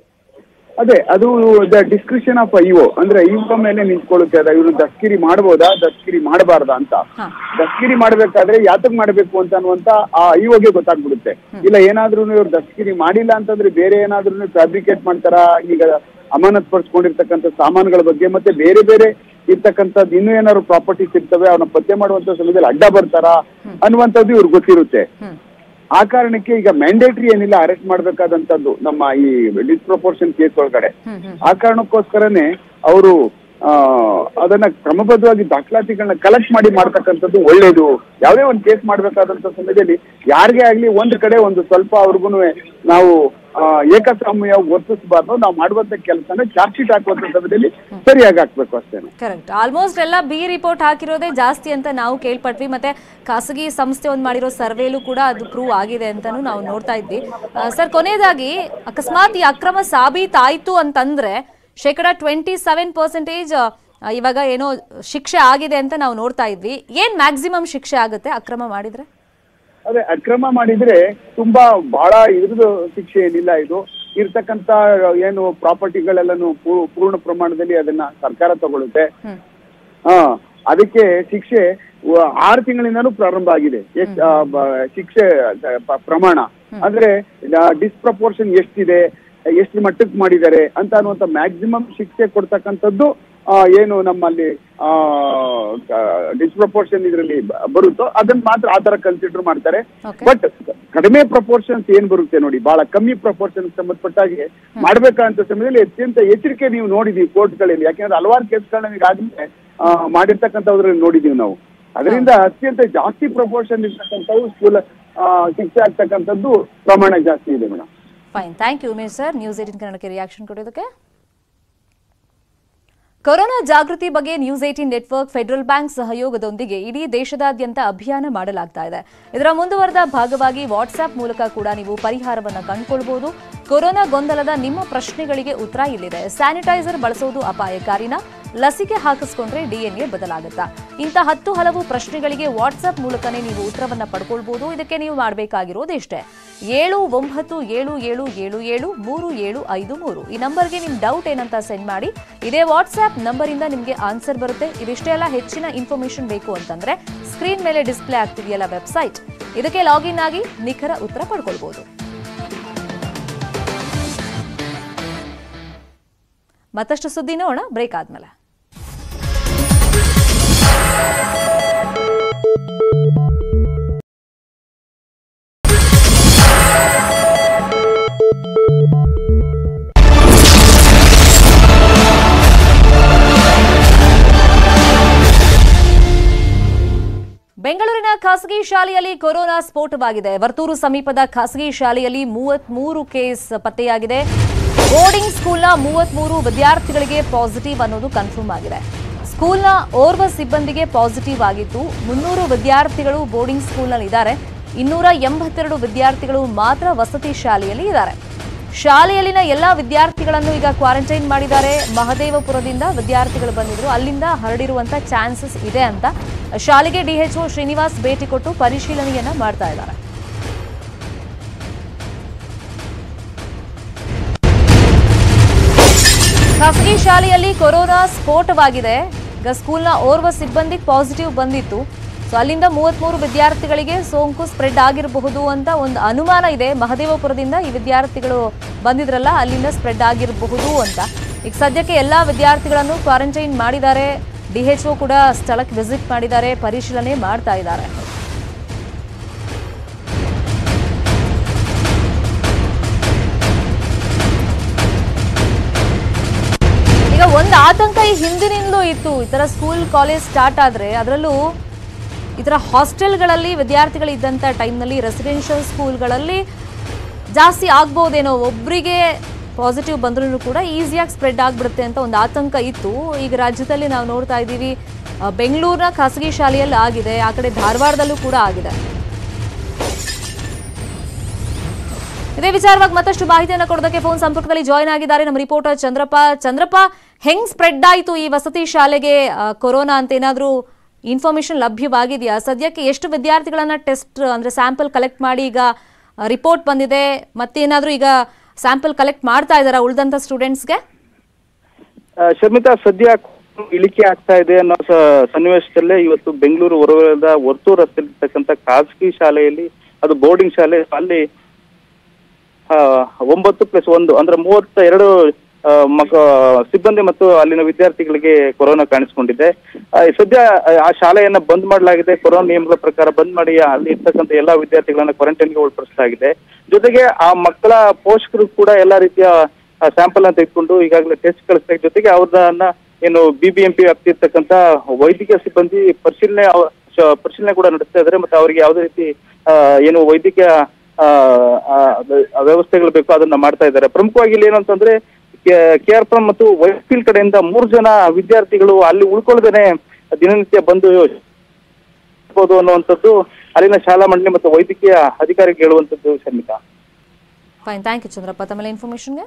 ಅದೇ ಅದು ದ ಡಿಸ್ಕ್ರಿಪ್ಷನ್ ಆಫ್ ಐಒ ಅಂದ್ರೆ ಐಒ ಮೇಲೆ ನಿಂತ್ಕೊಳ್ಳುತ್ತೆ ಅದ ಇವ್ರು ದಸ್ಕಿರಿ ಮಾಡಬಹುದಾ ದಸ್ಕಿರಿ ಮಾಡಬಾರ್ದಾ ಅಂತ ಹಾ. ದಸ್ಕಿರಿ ಮಾಡ್ಬೇಕಾದ್ರೆ ಯಾತಕ್ ಮಾಡ್ಬೇಕು ಅಂತ ಅನ್ನುವಂತ ಆ ಐಒಗೆ ಗೊತ್ತಾಗ್ಬಿಡುತ್ತೆ ಇಲ್ಲ ಏನಾದ್ರೂ ಇವ್ರು ದಸ್ಕಿರಿ ಮಾಡಿಲ್ಲ ಅಂತಂದ್ರೆ ಬೇರೆ ಏನಾದ್ರೂ ಫ್ಯಾಬ್ರಿಕೇಟ್ ಮಾಡ್ತಾರಾ ಈಗ ಅಮಾನತ್ ಪಡಿಸ್ಕೊಂಡಿರ್ತಕ್ಕಂಥ ಸಾಮಾನುಗಳ ಬಗ್ಗೆ ಮತ್ತೆ ಬೇರೆ ಬೇರೆ ಇರ್ತಕ್ಕಂಥದ್ದು ಇನ್ನೂ ಏನಾದ್ರು ಪ್ರಾಪರ್ಟೀಸ್ ಇರ್ತವೆ ಅವನ್ನ ಪತ್ತೆ ಮಾಡುವಂತ ಸಮಯದಲ್ಲಿ ಅಡ್ಡ ಬರ್ತಾರಾ ಅನ್ನುವಂಥದ್ದು ಇವ್ರಿಗೆ ಗೊತ್ತಿರುತ್ತೆ ಆ ಕಾರಣಕ್ಕೆ ಈಗ ಮ್ಯಾಂಡೇಟ್ರಿ ಏನಿಲ್ಲ ಅರೆಸ್ಟ್ ಮಾಡ್ಬೇಕಾದಂತದ್ದು ನಮ್ಮ ಈ ಡಿಸ್ಪ್ರಪೋರ್ಷನ್ ಕೇಸ್ ಒಳಗಡೆ ಆ ಕಾರಣಕ್ಕೋಸ್ಕರನೇ ಅವರು ಆ ಅದನ್ನ ಕ್ರಮಬದ್ಧವಾಗಿ ದಾಖಲಾತಿಗಳನ್ನ ಕಲೆಕ್ಟ್ ಮಾಡಿ ಮಾಡ್ತಕ್ಕಂಥದ್ದು ಒಳ್ಳೇದು ಯಾವುದೇ ಒಂದು ಕೇಸ್ ಮಾಡ್ಬೇಕಾದಂತ ಸಮಯದಲ್ಲಿ ಯಾರಿಗೇ ಆಗ್ಲಿ ಒಂದ್ ಕಡೆ ಒಂದು ಸ್ವಲ್ಪ ಅವ್ರಿಗೂ ನಾವು ಆ, ಏಕಸ್ವಾಮ್ಯ ವರ್ತಿಸಬಾರ್ದು ನಾವು ಮಾಡುವಂತ ಕೆಲಸನ ಚಾರ್ಜ್ ಶೀಟ್ ಹಾಕುವಂತ ಸಮಯದಲ್ಲಿ ಸರಿಯಾಗಿ ಹಾಕ್ಬೇಕು ಅಷ್ಟೇನೆ ಕರೆಕ್ಟ್ ಆಲ್ಮೋಸ್ಟ್ ಎಲ್ಲ ಬಿ ರಿಪೋರ್ಟ್ ಹಾಕಿರೋದೇ ಜಾಸ್ತಿ ಅಂತ ನಾವು ಕೇಳ್ಪಟ್ವಿ ಮತ್ತೆ ಖಾಸಗಿ ಸಂಸ್ಥೆ ಒಂದು ಮಾಡಿರೋ ಸರ್ವೇಲೂ ಕೂಡ ಅದು ಪ್ರೂವ್ ಆಗಿದೆ ಅಂತಾನು ನಾವು ನೋಡ್ತಾ ಇದ್ವಿ ಸರ್ ಕೊನೆಯದಾಗಿ ಅಕಸ್ಮಾತ್ ಈ ಅಕ್ರಮ ಸಾಬೀತಾಯ್ತು ಅಂತಂದ್ರೆ ಶೇಕಡ ಟ್ವೆಂಟಿ ಸೆವೆನ್ ಪರ್ಸೆಂಟೇಜ್ ಇವಾಗ ಏನೋ ಶಿಕ್ಷೆ ಆಗಿದೆ ಅಂತ ನಾವು ನೋಡ್ತಾ ಇದ್ವಿ ಏನ್ ಮ್ಯಾಕ್ಸಿಮಮ್ ಶಿಕ್ಷೆ ಆಗುತ್ತೆ ಅಕ್ರಮ ಮಾಡಿದ್ರೆ ಅದೇ ಅಕ್ರಮ ಮಾಡಿದ್ರೆ ತುಂಬಾ ಬಹಳ ಇದ್ರದ್ದು ಶಿಕ್ಷೆ ಏನಿಲ್ಲ ಇದು ಇರ್ತಕ್ಕಂತ ಏನು ಪ್ರಾಪರ್ಟಿಗಳೆಲ್ಲನು ಪೂ- ಪೂರ್ಣ ಪ್ರಮಾಣದಲ್ಲಿ ಅದನ್ನ ಸರ್ಕಾರ ತಗೊಳುತ್ತೆ ಹ್ಮ್ ಹಾ ಅದಕ್ಕೆ ಶಿಕ್ಷೆ ವ- ಆರು ತಿಂಗಳಿಂದನೂ ಪ್ರಾರಂಭ ಆಗಿದೆ ಎಷ್ಟ್ ಆ, ಬ- ಶಿಕ್ಷೆ ಆ, ಪ- ಪ್ರಮಾಣ ಅಂದ್ರೆ ಡಿಸ್ಪ್ರಪೋರ್ಷನ್ ಎಷ್ಟಿದೆ ಎಷ್ಟು ಮಟ್ಟಕ್ಕೆ ಮಾಡಿದ್ದಾರೆ ಅಂತ ಅನ್ನುವಂತ ಮ್ಯಾಕ್ಸಿಮಮ್ ಶಿಕ್ಷೆ ಕೊಡ್ತಕ್ಕಂಥದ್ದು ಆ, ಏನು ನಮ್ಮಲ್ಲಿ ಡಿಸ್ಪ್ರಪೋರ್ಷನ್ ಇದರಲ್ಲಿ ಬರುತ್ತೋ ಅದನ್ನ ಮಾತ್ರ ಆ ತರ ಕನ್ಸಿಡರ್ ಮಾಡ್ತಾರೆ Okay. ಬಟ್ ಕಡಿಮೆ ಪ್ರಪೋರ್ಷನ್ಸ್ ಏನ್ ಬರುತ್ತೆ ನೋಡಿ ಬಹಳ ಕಮ್ಮಿ ಪ್ರಪೋರ್ಷನ್ ಸಂಬಂಧಪಟ್ಟಾಗೆ ಮಾಡ್ಬೇಕಂತ ಸಮಯದಲ್ಲಿ ಅತ್ಯಂತ ಎಚ್ಚರಿಕೆ ನೀವು ನೋಡಿದೀವಿ ಕೋರ್ಟ್ಗಳಲ್ಲಿ ಯಾಕೆಂದ್ರೆ ಹಲವಾರು ಕೇಸ್ಗಳನ್ನ ಈಗಾಗಲೇ ಆ, ಮಾಡಿರ್ತಕ್ಕಂಥವ್ರಲ್ಲಿ ನೋಡಿದೀವಿ ನಾವು ಅದರಿಂದ ಅತ್ಯಂತ ಜಾಸ್ತಿ ಪ್ರಪೋರ್ಷನ್ ಇರ್ತಕ್ಕಂಥವು ಸ್ಕೂಲ್ ಶಿಕ್ಷೆ ಆಗ್ತಕ್ಕಂಥದ್ದು ಪ್ರಮಾಣ ಜಾಸ್ತಿ ಇದೆ madam fine thank you Umesh sir News Eighteen ಕನ್ನಡಕ್ಕೆ ರಿಯಾಕ್ಷನ್ ಕೊಡೋದಕ್ಕೆ ಕೊರೋನಾ ಜಾಗೃತಿ ಬಗ್ಗೆ News Eighteen network Federal Bank ಸಹಯೋಗದೊಂದಿಗೆ ಇಡೀ ದೇಶದಾದ್ಯಂತ ಅಭಿಯಾನ ಮಾಡಲಾಗ್ತಾ ಇದೆ ಇದರ ಮುಂದುವರೆದ ಭಾಗವಾಗಿ ವಾಟ್ಸ್ಆಪ್ ಮೂಲಕ ಕೂಡ ನೀವು ಪರಿಹಾರವನ್ನು ಕಂಡುಕೊಳ್ಬಹುದು ಕೊರೋನಾ ಗೊಂದಲದ ನಿಮ್ಮ ಪ್ರಶ್ನೆಗಳಿಗೆ ಉತ್ತರ ಇಲ್ಲಿದೆ ಸ್ಯಾನಿಟೈಸರ್ ಬಳಸೋದು ಅಪಾಯಕಾರಿನಾ ಲಸಿಕೆ ಹಾಕಿಸ್ಕೊಂಡ್ರೆ ಡಿಎನ್ಎ ಬದಲಾಗುತ್ತಾ ಇಂಥ ಹತ್ತು ಹಲವು ಪ್ರಶ್ನೆಗಳಿಗೆ ವಾಟ್ಸ್ಆಪ್ ಮೂಲಕನೇ ನೀವು ಉತ್ತರವನ್ನ ಪಡ್ಕೊಳ್ಬಹುದು ಇದಕ್ಕೆ ನೀವು ಮಾಡಬೇಕಾಗಿರೋದು ಇಷ್ಟೇ ಏಳು ಒಂಬತ್ತು ಏಳು ಏಳು ಏಳು ಏಳು ಮೂರು ಏಳು ಐದು ಮೂರು ಈ ನಂಬರ್ಗೆ ನಿಮ್ಮ ಡೌಟ್ ಏನಂತ ಸೆಂಡ್ ಮಾಡಿ ಇದೇ ವಾಟ್ಸ್ಆಪ್ ನಂಬರಿಂದ ನಿಮಗೆ ಆನ್ಸರ್ ಬರುತ್ತೆ ಇದಿಷ್ಟೇ ಎಲ್ಲ ಹೆಚ್ಚಿನ ಇನ್ಫಾರ್ಮೇಶನ್ ಬೇಕು ಅಂತಂದ್ರೆ ಸ್ಕ್ರೀನ್ ಮೇಲೆ ಡಿಸ್ಪ್ಲೇ ಆಗ್ತಿದೆಯಲ್ಲ ವೆಬ್ಸೈಟ್ ಇದಕ್ಕೆ ಲಾಗಿನ್ ಆಗಿ ನಿಖರ ಉತ್ತರ ಪಡ್ಕೊಳ್ಬಹುದು ಮತ್ತಷ್ಟು ಸುದ್ದಿ ನೋಡೋಣ ಬ್ರೇಕ್ ಆದ್ಮೇಲೆ ಬೆಂಗಳೂರಿನ ಖಾಸಗಿ ಶಾಲೆಯಲ್ಲಿ ಕೊರೋನಾ ಸ್ಫೋಟವಾಗಿದೆ ವರ್ತೂರು ಸಮೀಪದ ಖಾಸಗಿ ಶಾಲೆಯಲ್ಲಿ ಮೂವತ್ಮೂರು ಕೇಸ್ ಪತ್ತೆಯಾಗಿದೆ ಬೋರ್ಡಿಂಗ್ ಸ್ಕೂಲ್ನ ಮೂವತ್ಮೂರು ವಿದ್ಯಾರ್ಥಿಗಳಿಗೆ ಪಾಸಿಟಿವ್ ಅನ್ನೋದು ಕನ್ಫರ್ಮ್ ಆಗಿದೆ ಸ್ಕೂಲ್ನ ಓರ್ವ ಸಿಬ್ಬಂದಿಗೆ ಪಾಸಿಟಿವ್ ಆಗಿದ್ದು ಮುನ್ನೂರು ವಿದ್ಯಾರ್ಥಿಗಳು ಬೋರ್ಡಿಂಗ್ ಸ್ಕೂಲ್ನಲ್ಲಿ ಇದ್ದಾರೆ ಇನ್ನೂರ ಎಂಬತ್ತೆರಡು ವಿದ್ಯಾರ್ಥಿಗಳು ಮಾತ್ರ ವಸತಿ ಶಾಲೆಯಲ್ಲಿ ಇದ್ದಾರೆ ಶಾಲೆಯಲ್ಲಿನ ಎಲ್ಲಾ ವಿದ್ಯಾರ್ಥಿಗಳನ್ನು ಈಗ ಕ್ವಾರಂಟೈನ್ ಮಾಡಿದ್ದಾರೆ ಮಹದೇವಪುರದಿಂದ ವಿದ್ಯಾರ್ಥಿಗಳು ಬಂದಿದ್ರು ಅಲ್ಲಿಂದ ಹರಡಿರುವಂತ ಚಾನ್ಸಸ್ ಇದೆ ಅಂತ ಶಾಲೆಗೆ ಡಿಎಚ್ಒ ಶ್ರೀನಿವಾಸ್ ಭೇಟಿ ಕೊಟ್ಟು ಪರಿಶೀಲನೆಯನ್ನ ಮಾಡ್ತಾ ಇದ್ದಾರೆ ಖಾಸಗಿ ಶಾಲೆಯಲ್ಲಿ ಕೊರೋನಾ ಸ್ಫೋಟವಾಗಿದೆ ಈಗ ಸ್ಕೂಲ್ನ ಓರ್ವ ಸಿಬ್ಬಂದಿಗೆ ಪಾಸಿಟಿವ್ ಬಂದಿತ್ತು ಸೊ ಅಲ್ಲಿಂದ ಮೂವತ್ಮೂರು ವಿದ್ಯಾರ್ಥಿಗಳಿಗೆ ಸೋಂಕು ಸ್ಪ್ರೆಡ್ ಆಗಿರಬಹುದು ಅಂತ ಒಂದು ಅನುಮಾನ ಇದೆ ಮಹದೇವಪುರದಿಂದ ಈ ವಿದ್ಯಾರ್ಥಿಗಳು ಬಂದಿದ್ರಲ್ಲ ಅಲ್ಲಿಂದ ಸ್ಪ್ರೆಡ್ ಆಗಿರಬಹುದು ಅಂತ ಈಗ ಸದ್ಯಕ್ಕೆ ಎಲ್ಲಾ ವಿದ್ಯಾರ್ಥಿಗಳನ್ನು ಕ್ವಾರಂಟೈನ್ ಮಾಡಿದ್ದಾರೆ ಡಿಎಚ್ಒ ಕೂಡ ಸ್ಥಳಕ್ಕೆ ವಿಸಿಟ್ ಮಾಡಿದ್ದಾರೆ ಪರಿಶೀಲನೆ ಮಾಡ್ತಾ ಇದ್ದಾರೆ ಈಗ ಒಂದು ಆತಂಕ ಈ ಹಿಂದಿನಿಂದಲೂ ಇತ್ತು ಈ ಥರ ಸ್ಕೂಲ್ ಕಾಲೇಜ್ ಸ್ಟಾರ್ಟ್ ಆದರೆ ಅದರಲ್ಲೂ ಈ ಥರ ಹಾಸ್ಟೆಲ್ಗಳಲ್ಲಿ ವಿದ್ಯಾರ್ಥಿಗಳು ಇದ್ದಂಥ ಟೈಮ್ನಲ್ಲಿ ರೆಸಿಡೆನ್ಷಿಯಲ್ ಸ್ಕೂಲ್ಗಳಲ್ಲಿ ಜಾಸ್ತಿ ಆಗ್ಬೋದೇನೋ ಒಬ್ಬರಿಗೆ ಪಾಸಿಟಿವ್ ಬಂದ್ರೂ ಕೂಡ ಈಸಿಯಾಗಿ ಸ್ಪ್ರೆಡ್ ಆಗಿಬಿಡುತ್ತೆ ಅಂತ ಒಂದು ಆತಂಕ ಇತ್ತು ಈಗ ರಾಜ್ಯದಲ್ಲಿ ನಾವು ನೋಡ್ತಾ ಇದ್ದೀವಿ ಆ, ಬೆಂಗಳೂರಿನ ಖಾಸಗಿ ಶಾಲೆಯಲ್ಲಿ ಆಗಿದೆ ಆ ಕಡೆ ಧಾರವಾಡದಲ್ಲೂ ಕೂಡ ಆಗಿದೆ ಇದೇ ವಿಚಾರವಾಗಿ ಮತ್ತಷ್ಟು ಮಾಹಿತಿಯನ್ನು ಕೊಡೋದಕ್ಕೆ ಫೋನ್ ಸಂಪರ್ಕದಲ್ಲಿ ಜಾಯ್ನ್ ಆಗಿದ್ದಾರೆ ನಮ್ಮ ರಿಪೋರ್ಟರ್ ಚಂದ್ರಪ್ಪ ಚಂದ್ರಪ್ಪ ಹೆಂಗ್ ಸ್ಪ್ರೆಡ್ ಆಯಿತು ಈ ವಸತಿ ಶಾಲೆಗೆ ಆ, ಕೊರೋನಾ ಅಂತ ಏನಾದರೂ ಇನ್ಫಾರ್ಮೇಶನ್ ಲಭ್ಯವಾಗಿದೆಯಾ ಸದ್ಯಕ್ಕೆ ಎಷ್ಟು ವಿದ್ಯಾರ್ಥಿಗಳನ್ನ ಟೆಸ್ಟ್ ಅಂದ್ರೆ ಸ್ಯಾಂಪಲ್ ಕಲೆಕ್ಟ್ ಮಾಡಿ ಈಗ ರಿಪೋರ್ಟ್ ಬಂದಿದೆ ಮತ್ತೇನಾದರೂ ಈಗ ಸ್ಯಾಂಪಲ್ ಕಲೆಕ್ಟ್ ಮಾಡ್ತಾ ಇದ್ದಾರಾ ಉಳಿದಂಥ ಸ್ಟೂಡೆಂಟ್ಸ್ಗೆ ಆ, ಶರ್ಮಿತಾ ಸದ್ಯ ಇಳಿಕೆ ಆಗ್ತಾ ಇದೆ ಅನ್ನೋ ಸ- ಸನ್ನಿವೇಶದಲ್ಲೇ ಇವತ್ತು ಬೆಂಗಳೂರು ಹೊರವಲಯದ ವರ್ತೂರು ರಸ್ತೆಯಲ್ಲಿರ್ತಕ್ಕಂಥ ಖಾಸಗಿ ಶಾಲೆಯಲ್ಲಿ ಅದು ಬೋರ್ಡಿಂಗ್ ಶಾಲೆ ಅಲ್ಲಿ ಆ, ಒಂಬತ್ತು ಪ್ಲಸ್ ಒಂದು ಅಂದ್ರೆ ಮೂವತ್ತ ಎರಡು ಆ, ಮಕ ಸಿಬ್ಬಂದಿ ಮತ್ತು ಅಲ್ಲಿನ ವಿದ್ಯಾರ್ಥಿಗಳಿಗೆ ಕೊರೋನಾ ಕಾಣಿಸಿಕೊಂಡಿದೆ ಆ, ಸದ್ಯ ಆ ಶಾಲೆಯನ್ನ ಬಂದ್ ಮಾಡಲಾಗಿದೆ ಕೊರೋನಾ ನಿಯಮಗಳ ಪ್ರಕಾರ ಬಂದ್ ಮಾಡಿ ಅಲ್ಲಿ ಇರ್ತಕ್ಕಂಥ ಎಲ್ಲಾ ವಿದ್ಯಾರ್ಥಿಗಳನ್ನ ಕ್ವಾರಂಟೈನ್ಗೆ ಒಳಪಡಿಸಲಾಗಿದೆ ಜೊತೆಗೆ ಆ ಮಕ್ಕಳ ಪೋಷಕರು ಕೂಡ ಎಲ್ಲಾ ರೀತಿಯ ಸ್ಯಾಂಪಲ್ ಅನ್ನು ತೆಗೆದುಕೊಂಡು ಈಗಾಗಲೇ ಟೆಸ್ಟ್ ಕಳಿಸ್ತಾ ಜೊತೆಗೆ ಅವ್ರನ್ನ ಏನು ಬಿಬಿಎಂಪಿ ವ್ಯಾಪ್ತಿ ಇರ್ತಕ್ಕಂಥ ವೈದ್ಯಕೀಯ ಸಿಬ್ಬಂದಿ ಪರಿಶೀಲನೆ ಅವ- ಶ- ಪರಿಶೀಲನೆ ಕೂಡ ನಡೆಸ್ತಾ ಇದ್ದಾರೆ ಮತ್ತೆ ಅವರಿಗೆ ಯಾವುದೇ ರೀತಿ ಆ, ಏನು ವೈದ್ಯಕೀಯ ಆ, ಆ, ಆ, ವ್ಯವಸ್ಥೆಗಳು ಬೇಕು ಅದನ್ನ ಮಾಡ್ತಾ ಇದ್ದಾರೆ ಪ್ರಮುಖವಾಗಿ ಇಲ್ಲಿ ಏನು ಅಂತಂದ್ರೆ ಕೆ ಆರ್ ಪುರಂ ಮತ್ತು ವೈಟ್ಫೀಲ್ಡ್ ಕಡೆಯಿಂದ ಮೂರು ಜನ ವಿದ್ಯಾರ್ಥಿಗಳು ಅಲ್ಲಿ ಉಳ್ಕೊಳ್ಳದೇನೆ ದಿನನಿತ್ಯ ಬಂದು ಇರ್ಬೋದು ಅನ್ನುವಂಥದ್ದು ಅಲ್ಲಿನ ಶಾಲಾ ಮಂಡಳಿ ಮತ್ತು ವೈದ್ಯಕೀಯ ಅಧಿಕಾರಿಗೆ ಹೇಳುವಂಥದ್ದು Sharmitha fine thank you Chandrappa ತಮ್ಮೆಲ್ಲ ಇನ್ಫಾರ್ಮೇಶನ್ಗೆ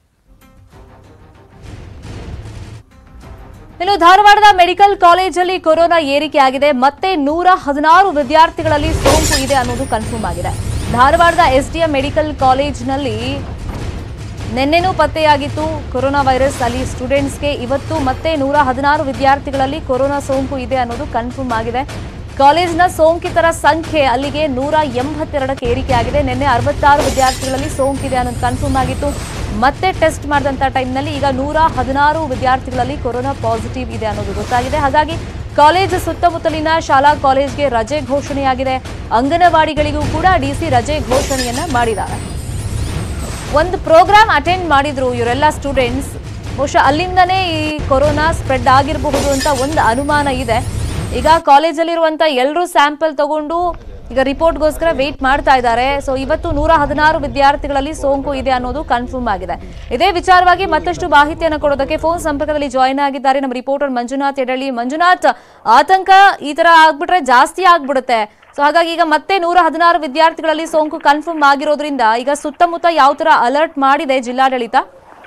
ಇನ್ನು ಧಾರವಾಡದ ಮೆಡಿಕಲ್ ಕಾಲೇಜಲ್ಲಿ ಕೊರೋನಾ ಏರಿಕೆ ಆಗಿದೆ ಮತ್ತೆ ನೂರ ಹದಿನಾರು ವಿದ್ಯಾರ್ಥಿಗಳಲ್ಲಿ ಸೋಂಕು ಇದೆ ಅನ್ನೋದು ಕನ್ಫರ್ಮ್ ಆಗಿದೆ ಧಾರವಾಡದ ಎಸ್ಡಿಎಂ ಮೆಡಿಕಲ್ ಕಾಲೇಜ್ನಲ್ಲಿ ನಿನ್ನೆನೂ ಪತ್ತೆಯಾಗಿತ್ತು ಕೊರೋನಾ ವೈರಸ್ ಅಲ್ಲಿ ಸ್ಟೂಡೆಂಟ್ಸ್ಗೆ ಇವತ್ತು ಮತ್ತೆ ನೂರ ಹದಿನಾರು ವಿದ್ಯಾರ್ಥಿಗಳಲ್ಲಿ ಕೊರೋನಾ ಸೋಂಕು ಇದೆ ಅನ್ನೋದು ಕನ್ಫರ್ಮ್ ಆಗಿದೆ ಕಾಲೇಜ್ನ ಸೋಂಕಿತರ ಸಂಖ್ಯೆ ಅಲ್ಲಿಗೆ ನೂರ ಎಂಬತ್ತೆರಡಕ್ಕೆ ಏರಿಕೆ ಆಗಿದೆ ನಿನ್ನೆ ಅರವತ್ತಾರು ವಿದ್ಯಾರ್ಥಿಗಳಲ್ಲಿ ಸೋಂಕಿದೆ ಅನ್ನೋದು ಕನ್ಫರ್ಮ್ ಆಗಿತ್ತು ಮತ್ತೆ ಟೆಸ್ಟ್ ಮಾಡಿದಂಥ ಟೈಮ್ನಲ್ಲಿ ಈಗ ನೂರ ಹದಿನಾರು ವಿದ್ಯಾರ್ಥಿಗಳಲ್ಲಿ ಕೊರೋನಾ ಪಾಸಿಟಿವ್ ಇದೆ ಅನ್ನೋದು ಗೊತ್ತಾಗಿದೆ ಹಾಗಾಗಿ ಕಾಲೇಜ್ ಸುತ್ತಮುತ್ತಲಿನ ಶಾಲಾ ಕಾಲೇಜ್ಗೆ ರಜೆ ಘೋಷಣೆಯಾಗಿದೆ ಅಂಗನವಾಡಿಗಳಿಗೂ ಕೂಡ ಡಿಸಿ ರಜೆ ಘೋಷಣೆಯನ್ನ ಮಾಡಿದ್ದಾರೆ ಒಂದು ಪ್ರೋಗ್ರಾಮ್ ಅಟೆಂಡ್ ಮಾಡಿದ್ರು ಇವರೆಲ್ಲ ಸ್ಟೂಡೆಂಟ್ಸ್ ಬಹುಶಃ ಅಲ್ಲಿಂದನೇ ಈ ಕೊರೋನಾ ಸ್ಪ್ರೆಡ್ ಆಗಿರಬಹುದು ಅಂತ ಒಂದು ಅನುಮಾನ ಇದೆ ಈಗ ಕಾಲೇಜಲ್ಲಿರುವಂಥ ಎಲ್ಲರೂ ಸ್ಯಾಂಪಲ್ ತಗೊಂಡು ಈಗ ರಿಪೋರ್ಟ್ಗೋಸ್ಕರ ವೇಟ್ ಮಾಡ್ತಾ ಇದ್ದಾರೆ ಸೊ ಇವತ್ತು ನೂರ ಹದಿನಾರು ವಿದ್ಯಾರ್ಥಿಗಳಲ್ಲಿ ಸೋಂಕು ಇದೆ ಅನ್ನೋದು ಕನ್ಫರ್ಮ್ ಆಗಿದೆ ಇದೇ ವಿಚಾರವಾಗಿ ಮತ್ತಷ್ಟು ಮಾಹಿತಿಯನ್ನು ಕೊಡೋದಕ್ಕೆ ಫೋನ್ ಸಂಪರ್ಕದಲ್ಲಿ ಜಾಯ್ನ್ ಆಗಿದ್ದಾರೆ ನಮ್ಮ ರಿಪೋರ್ಟರ್ ಮಂಜುನಾಥ್ ಎಡಳ್ಳಿ ಮಂಜುನಾಥ್ ಆತಂಕ ಈ ತರ ಆಗ್ಬಿಟ್ರೆ ಜಾಸ್ತಿ ಆಗ್ಬಿಡುತ್ತೆ ಸೊ ಹಾಗಾಗಿ ಈಗ ಮತ್ತೆ ನೂರ ಹದಿನಾರು ವಿದ್ಯಾರ್ಥಿಗಳಲ್ಲಿ ಸೋಂಕು ಕನ್ಫರ್ಮ್ ಆಗಿರೋದ್ರಿಂದ ಈಗ ಸುತ್ತಮುತ್ತ ಯಾವ ತರ ಅಲರ್ಟ್ ಮಾಡಿದೆ ಜಿಲ್ಲಾಡಳಿತ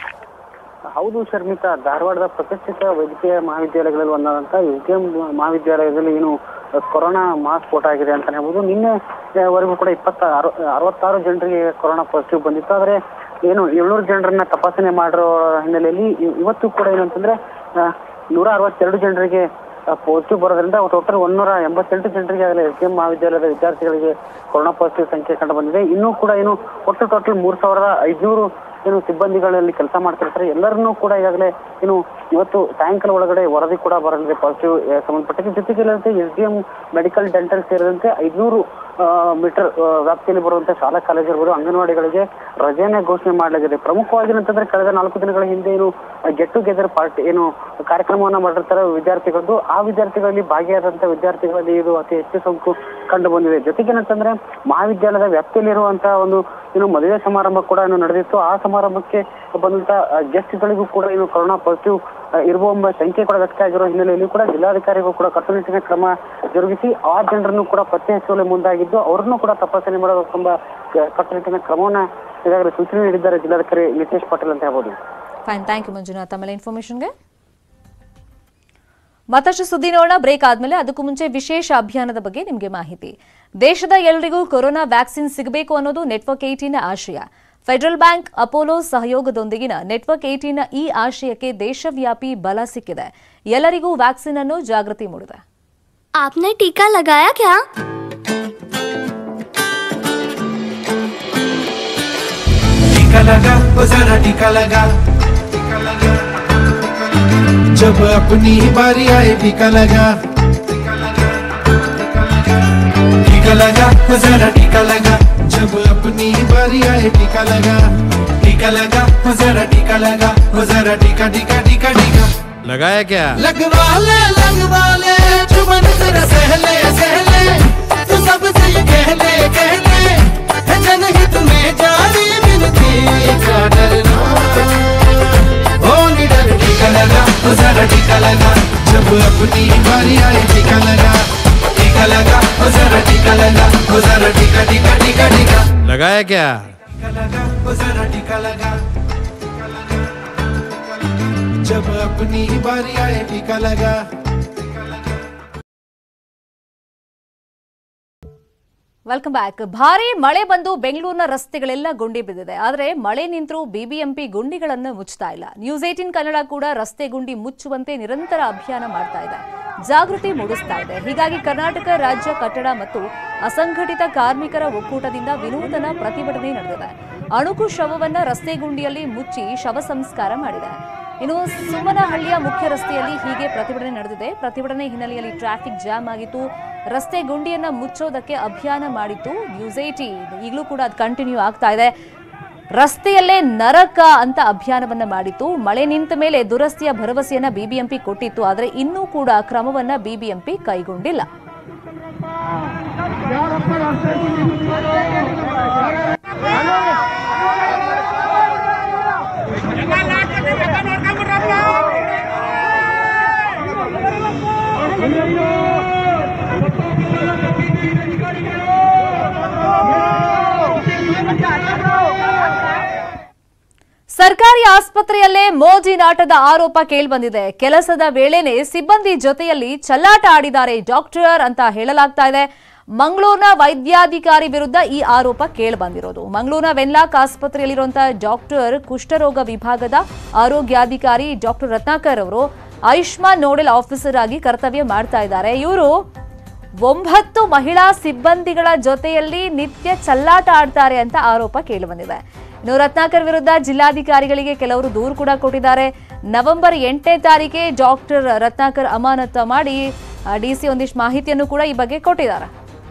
ಹೌದು ಶರ್ಮಿತಾ ಧಾರವಾಡದ ಪ್ರತಿಷ್ಠಿತ ವೈದ್ಯಕೀಯ ಮಹಾವಿದ್ಯಾಲಯಗಳಲ್ಲಿ ಒಂದಾದಂತ ಕೆ ಮಹಾವಿದ್ಯಾಲಯದಲ್ಲಿ ಏನು ಕೊರೋನಾ ಮಾಸ್ ಸ್ಫೋಟ ಆಗಿದೆ ಅಂತ ಹೇಳ್ಬೋದು ನಿನ್ನೆ ಆ, ವರೆಗೂ ಕೂಡ ಇಪ್ಪತ್ತ ಅರ- ಅರವತ್ತಾರು ಜನರಿಗೆ ಕೊರೋನಾ ಪಾಸಿಟಿವ್ ಬಂದಿತ್ತು ಆದರೆ ಏನು ಏಳ್ನೂರು ಜನರನ್ನ ತಪಾಸಣೆ ಮಾಡಿರೋ ಹಿನ್ನೆಲೆಯಲ್ಲಿ ಇ- ಇವತ್ತು ಕೂಡ ಏನಂತಂದ್ರೆ ಆ, ನೂರ ಅರವತ್ತೆರಡು ಜನರಿಗೆ ಪಾಸಿಟಿವ್ ಬರೋದ್ರಿಂದ ಟೋಟಲ್ ಒಂದೂರ ಎಂಬತ್ತೆಂಟು ಜನರಿಗೆ ಆಗಲೇ ಎಸ್ ಡಿ ಎಂ ಮಹಾವಿದ್ಯಾಲಯದ ವಿದ್ಯಾರ್ಥಿಗಳಿಗೆ ಕೊರೋನಾ ಪಾಸಿಟಿವ್ ಸಂಖ್ಯೆ ಕಂಡು ಬಂದಿದೆ ಇನ್ನೂ ಕೂಡ ಏನು ಒಟ್ಟು ಟೋಟಲ್ ಮೂರ್ ಸಾವಿರದ ಐದುನೂರು ಏನು ಸಿಬ್ಬಂದಿಗಳಲ್ಲಿ ಕೆಲಸ ಮಾಡ್ತಿರ್ತಾರೆ ಎಲ್ಲರನ್ನೂ ಕೂಡ ಈಗಾಗಲೇ ಏನು ಇವತ್ತು ಸಾಯಂಕಾಲ ಒಳಗಡೆ ವರದಿ ಕೂಡ ಬರಲಿದೆ ಪಾಸಿಟಿವ್ ಸಂಬಂಧಪಟ್ಟಂತೆ ಜೊತೆಗೆ S D M medical dental ಸೇರಿದಂತೆ ಐದುನೂರು ಮೀಟರ್ ವ್ಯಾಪ್ತಿಯಲ್ಲಿ ಬರುವಂತಹ ಶಾಲಾ ಕಾಲೇಜು ಇರ್ಬೋದು ಅಂಗನವಾಡಿಗಳಿಗೆ ರಜೆಯನ್ನ ಘೋಷಣೆ ಮಾಡಲಾಗಿದೆ ಪ್ರಮುಖವಾಗಿ ಏನಂತಂದ್ರೆ ಕಳೆದ ನಾಲ್ಕು ದಿನಗಳ ಹಿಂದೆ ಏನು ಗೆಟ್ ಟುಗೆದರ್ ಪಾರ್ಟಿ ಏನು ಕಾರ್ಯಕ್ರಮವನ್ನ ಮಾಡಿರ್ತಾರೆ ವಿದ್ಯಾರ್ಥಿಗಳದ್ದು ಆ ವಿದ್ಯಾರ್ಥಿಗಳಲ್ಲಿ ಭಾಗಿಯಾದಂತ ವಿದ್ಯಾರ್ಥಿಗಳಲ್ಲಿ ಇದು ಅತಿ ಹೆಚ್ಚು ಸೋಂಕು ಕಂಡು ಬಂದಿದೆ ಜೊತೆಗೆ ಏನಂತಂದ್ರೆ ಮಹಾವಿದ್ಯಾಲಯದ ವ್ಯಾಪ್ತಿಯಲ್ಲಿರುವಂತಹ ಒಂದು ಏನು ಮದುವೆ ಸಮಾರಂಭ ಕೂಡ ಏನು ನಡೆದಿತ್ತು ಆ ಸಮಾರಂಭಕ್ಕೆ ಬಂದಂತ ಗೆಸ್ಟ್ಗಳಿಗೂ ಕೂಡ ಏನು ಕೊರೋನಾ ಪಾಸಿಟಿವ್ ಇರುವ ಎಂಬ ಶಂಕೆ ಕೂಡ ವ್ಯಕ್ತ ಆಗಿರೋ ಹಿನ್ನೆಲೆಯಲ್ಲಿ ಕೂಡ ಜಿಲ್ಲಾಧಿಕಾರಿಗಳು ಕೂಡ ಕಟ್ಟುನಿಟ್ಟಿನ ಕ್ರಮ ಜರುಗಿಸಿ ಆ ಜನರನ್ನು ಕೂಡ ಪತ್ತೆ ಹಚ್ಚುವಲ್ಲಿ ಮುಂದಾಗಿದ್ದು ಅವರನ್ನು ಕೂಡ ತಪಾಸಣೆ ಮಾಡೋ ತುಂಬಾ ಕಟ್ಟುನಿಟ್ಟಿನ ಕ್ರಮವನ್ನ ಈಗಾಗಲೇ ಸೂಚನೆ ನೀಡಿದ್ದಾರೆ ಜಿಲ್ಲಾಧಿಕಾರಿ ನಿತೇಶ್ ಪಾಟೀಲ್ ಅಂತ ಹೇಳ್ಬೋದು ಫೈನ್ ಥ್ಯಾಂಕ್ ಯು ಮಂಜುನಾಥ್ ಆಮೇಲೆ ಇನ್ಫಾರ್ಮೇಶನ್ಗೆ ಮತ್ತಷ್ಟು ಸುದ್ದಿ ನೋಡೋಣ ಬ್ರೇಕ್ ಆದ್ಮೇಲೆ ಅದಕ್ಕೂ ಮುಂಚೆ ವಿಶೇಷ ಅಭಿಯಾನದ ಬಗ್ಗೆ ನಿಮಗೆ ಮಾಹಿತಿ ದೇಶದ ಎಲ್ಲರಿಗೂ ಕೊರೋನಾ ವ್ಯಾಕ್ಸಿನ್ ಸಿಗಬೇಕು ಅನ್ನೋದು ನೆಟ್ವರ್ಕ್ ಏಟೀನ್ ಆಶಯ ಫೆಡರಲ್ ಬ್ಯಾಂಕ್ ಅಪೋಲೋ ಸಹಯೋಗದೊಂದಿಗಿನ ನೆಟ್ವರ್ಕ್ ಏಟೀನ್ ಈ ಆಶಯಕ್ಕೆ ದೇಶವ್ಯಾಪಿ ಬಲ ಸಿಕ್ಕಿದೆ ಎಲ್ಲರಿಗೂ ವ್ಯಾಕ್ಸಿನ್ ಅನ್ನು ಜಾಗೃತಿ ಮೂಡಿದೆ आपने टीका लगाया क्या टीका लगा वो जरा टीका लगा जब अपनी ही बारी आए टीका लगा टीका लगा वो जरा टीका लगा जब अपनी ही बारी आए टीका लगा टीका लगा वो जरा टीका लगा वो जरा टीका टीका टीका टीका लगाया क्या लगवा ले लगवा ले चुमन तेरा सहले सहले तू सबसे ये कह ले कह ले है जनहित में जारी मिलती क्या डरना ओ निडर टीका लगा ओ जरा टीका लगा जब अपनी बारी आए टीका लगा टीका लगा ओ जरा टीका लगा ओ जरा टीका टीका टीका टीका लगाया क्या टीका लगा ओ जरा टीका लगा जब अपनी बारी आए टीका लगा ವೆಲ್ಕಮ್ ಬ್ಯಾಕ್ ಭಾರಿ ಮಳೆ ಬಂದು ಬೆಂಗಳೂರಿನ ರಸ್ತೆಗಳೆಲ್ಲ ಗುಂಡಿ ಬಿದ್ದಿದೆ ಆದರೆ ಮಳೆ ನಿಂತರೂ ಬಿಬಿಎಂಪಿ ಗುಂಡಿಗಳನ್ನು ಮುಚ್ಚುತ್ತಾ ಇಲ್ಲ ನ್ಯೂಸ್ ಏಟಿನ್ ಕನ್ನಡ ಕೂಡ ರಸ್ತೆ ಗುಂಡಿ ಮುಚ್ಚುವಂತೆ ನಿರಂತರ ಅಭಿಯಾನ ಮಾಡ್ತಾ ಇದೆ ಜಾಗೃತಿ ಮೂಡಿಸ್ತಾ ಇದೆ ಹೀಗಾಗಿ ಕರ್ನಾಟಕ ರಾಜ್ಯ ಕಟ್ಟಡ ಮತ್ತು ಅಸಂಘಟಿತ ಕಾರ್ಮಿಕರ ಒಕ್ಕೂಟದಿಂದ ವಿನೂತನ ಪ್ರತಿಭಟನೆ ನಡೆದಿದೆ ಅಣುಕು ಶವವನ್ನ ರಸ್ತೆ ಗುಂಡಿಯಲ್ಲಿ ಮುಚ್ಚಿ ಶವ ಸಂಸ್ಕಾರ ಮಾಡಿದೆ ಇನ್ನು ಸುಮ್ಮನಹಳ್ಳಿಯ ಮುಖ್ಯ ರಸ್ತೆಯಲ್ಲಿ ಹೀಗೆ ಪ್ರತಿಭಟನೆ ನಡೆದಿದೆ ಪ್ರತಿಭಟನೆ ಹಿನ್ನೆಲೆಯಲ್ಲಿ ಟ್ರಾಫಿಕ್ ಜಾಮ್ ಆಗಿತ್ತು ರಸ್ತೆ ಗುಂಡಿಯನ್ನ ಮುಚ್ಚೋದಕ್ಕೆ ಅಭಿಯಾನ ಮಾಡಿತ್ತು ನ್ಯೂಸ್ ಏಟೀನ್ ಈಗಲೂ ಕೂಡ ಅದು ಕಂಟಿನ್ಯೂ ಆಗ್ತಾ ಇದೆ ರಸ್ತೆಯಲ್ಲೇ ನರಕ ಅಂತ ಅಭಿಯಾನವನ್ನ ಮಾಡಿತ್ತು ಮಳೆ ನಿಂತ ಮೇಲೆ ದುರಸ್ತಿಯ ಭರವಸೆಯನ್ನ ಬಿಬಿಎಂಪಿ ಕೊಟ್ಟಿತ್ತು ಆದರೆ ಇನ್ನೂ ಕೂಡ ಕ್ರಮವನ್ನ ಬಿಬಿಎಂಪಿ ಕೈಗೊಂಡಿಲ್ಲ ಸರ್ಕಾರಿ ಆಸ್ಪತ್ರೆಯಲ್ಲೇ ಮೋಜಿನಾಟದ ಆರೋಪ ಕೇಳಿಬಂದಿದೆ ಕೆಲಸದ ವೇಳೆನೆ ಸಿಬ್ಬಂದಿ ಜೊತೆಯಲ್ಲಿ ಚಲ್ಲಾಟ ಆಡಿದ್ದಾರೆ ಡಾಕ್ಟರ್ ಅಂತ ಹೇಳಲಾಗ್ತಾ ಇದೆ ಮಂಗಳೂರಿನ ವೈದ್ಯಾಧಿಕಾರಿ ವಿರುದ್ಧ ಈ ಆರೋಪ ಕೇಳಿಬಂದಿರೋದು ಮಂಗಳೂರಿನ ವೆನ್ಲಾಕ್ ಆಸ್ಪತ್ರೆಯಲ್ಲಿರುವಂತಹ ಡಾಕ್ಟರ್ ಕುಷ್ಠರೋಗ ವಿಭಾಗದ ಆರೋಗ್ಯಾಧಿಕಾರಿ ಡಾಕ್ಟರ್ ರತ್ನಾಕರ್ ಅವರು ಆಯುಷ್ಮಾನ್ ನೋಡೆಲ್ ಆಫೀಸರ್ ಆಗಿ ಕರ್ತವ್ಯ ಮಾಡ್ತಾ ಇದ್ದಾರೆ ಇವರು ಒಂಬತ್ತು ಮಹಿಳಾ ಸಿಬ್ಬಂದಿಗಳ ಜೊತೆಯಲ್ಲಿ ನಿತ್ಯ ಚಲ್ಲಾಟ ಆಡ್ತಾರೆ ಅಂತ ಆರೋಪ ಕೇಳಿಬಂದಿದೆ ಇನ್ನು ರತ್ನಾಕರ್ ವಿರುದ್ಧ ಜಿಲ್ಲಾಧಿಕಾರಿಗಳಿಗೆ ಕೆಲವರು ದೂರು ಕೂಡ ಕೊಟ್ಟಿದ್ದಾರೆ ನವೆಂಬರ್ ಎಂಟನೇ ತಾರೀಕೆ ಡಾಕ್ಟರ್ ರತ್ನಾಕರ್ ಅಮಾನತ ಮಾಡಿ ಡಿಸಿ ಒಂದಿಷ್ಟು ಮಾಹಿತಿಯನ್ನು ಕೂಡ ಈ ಬಗ್ಗೆ ಕೊಟ್ಟಿದ್ದಾರೆ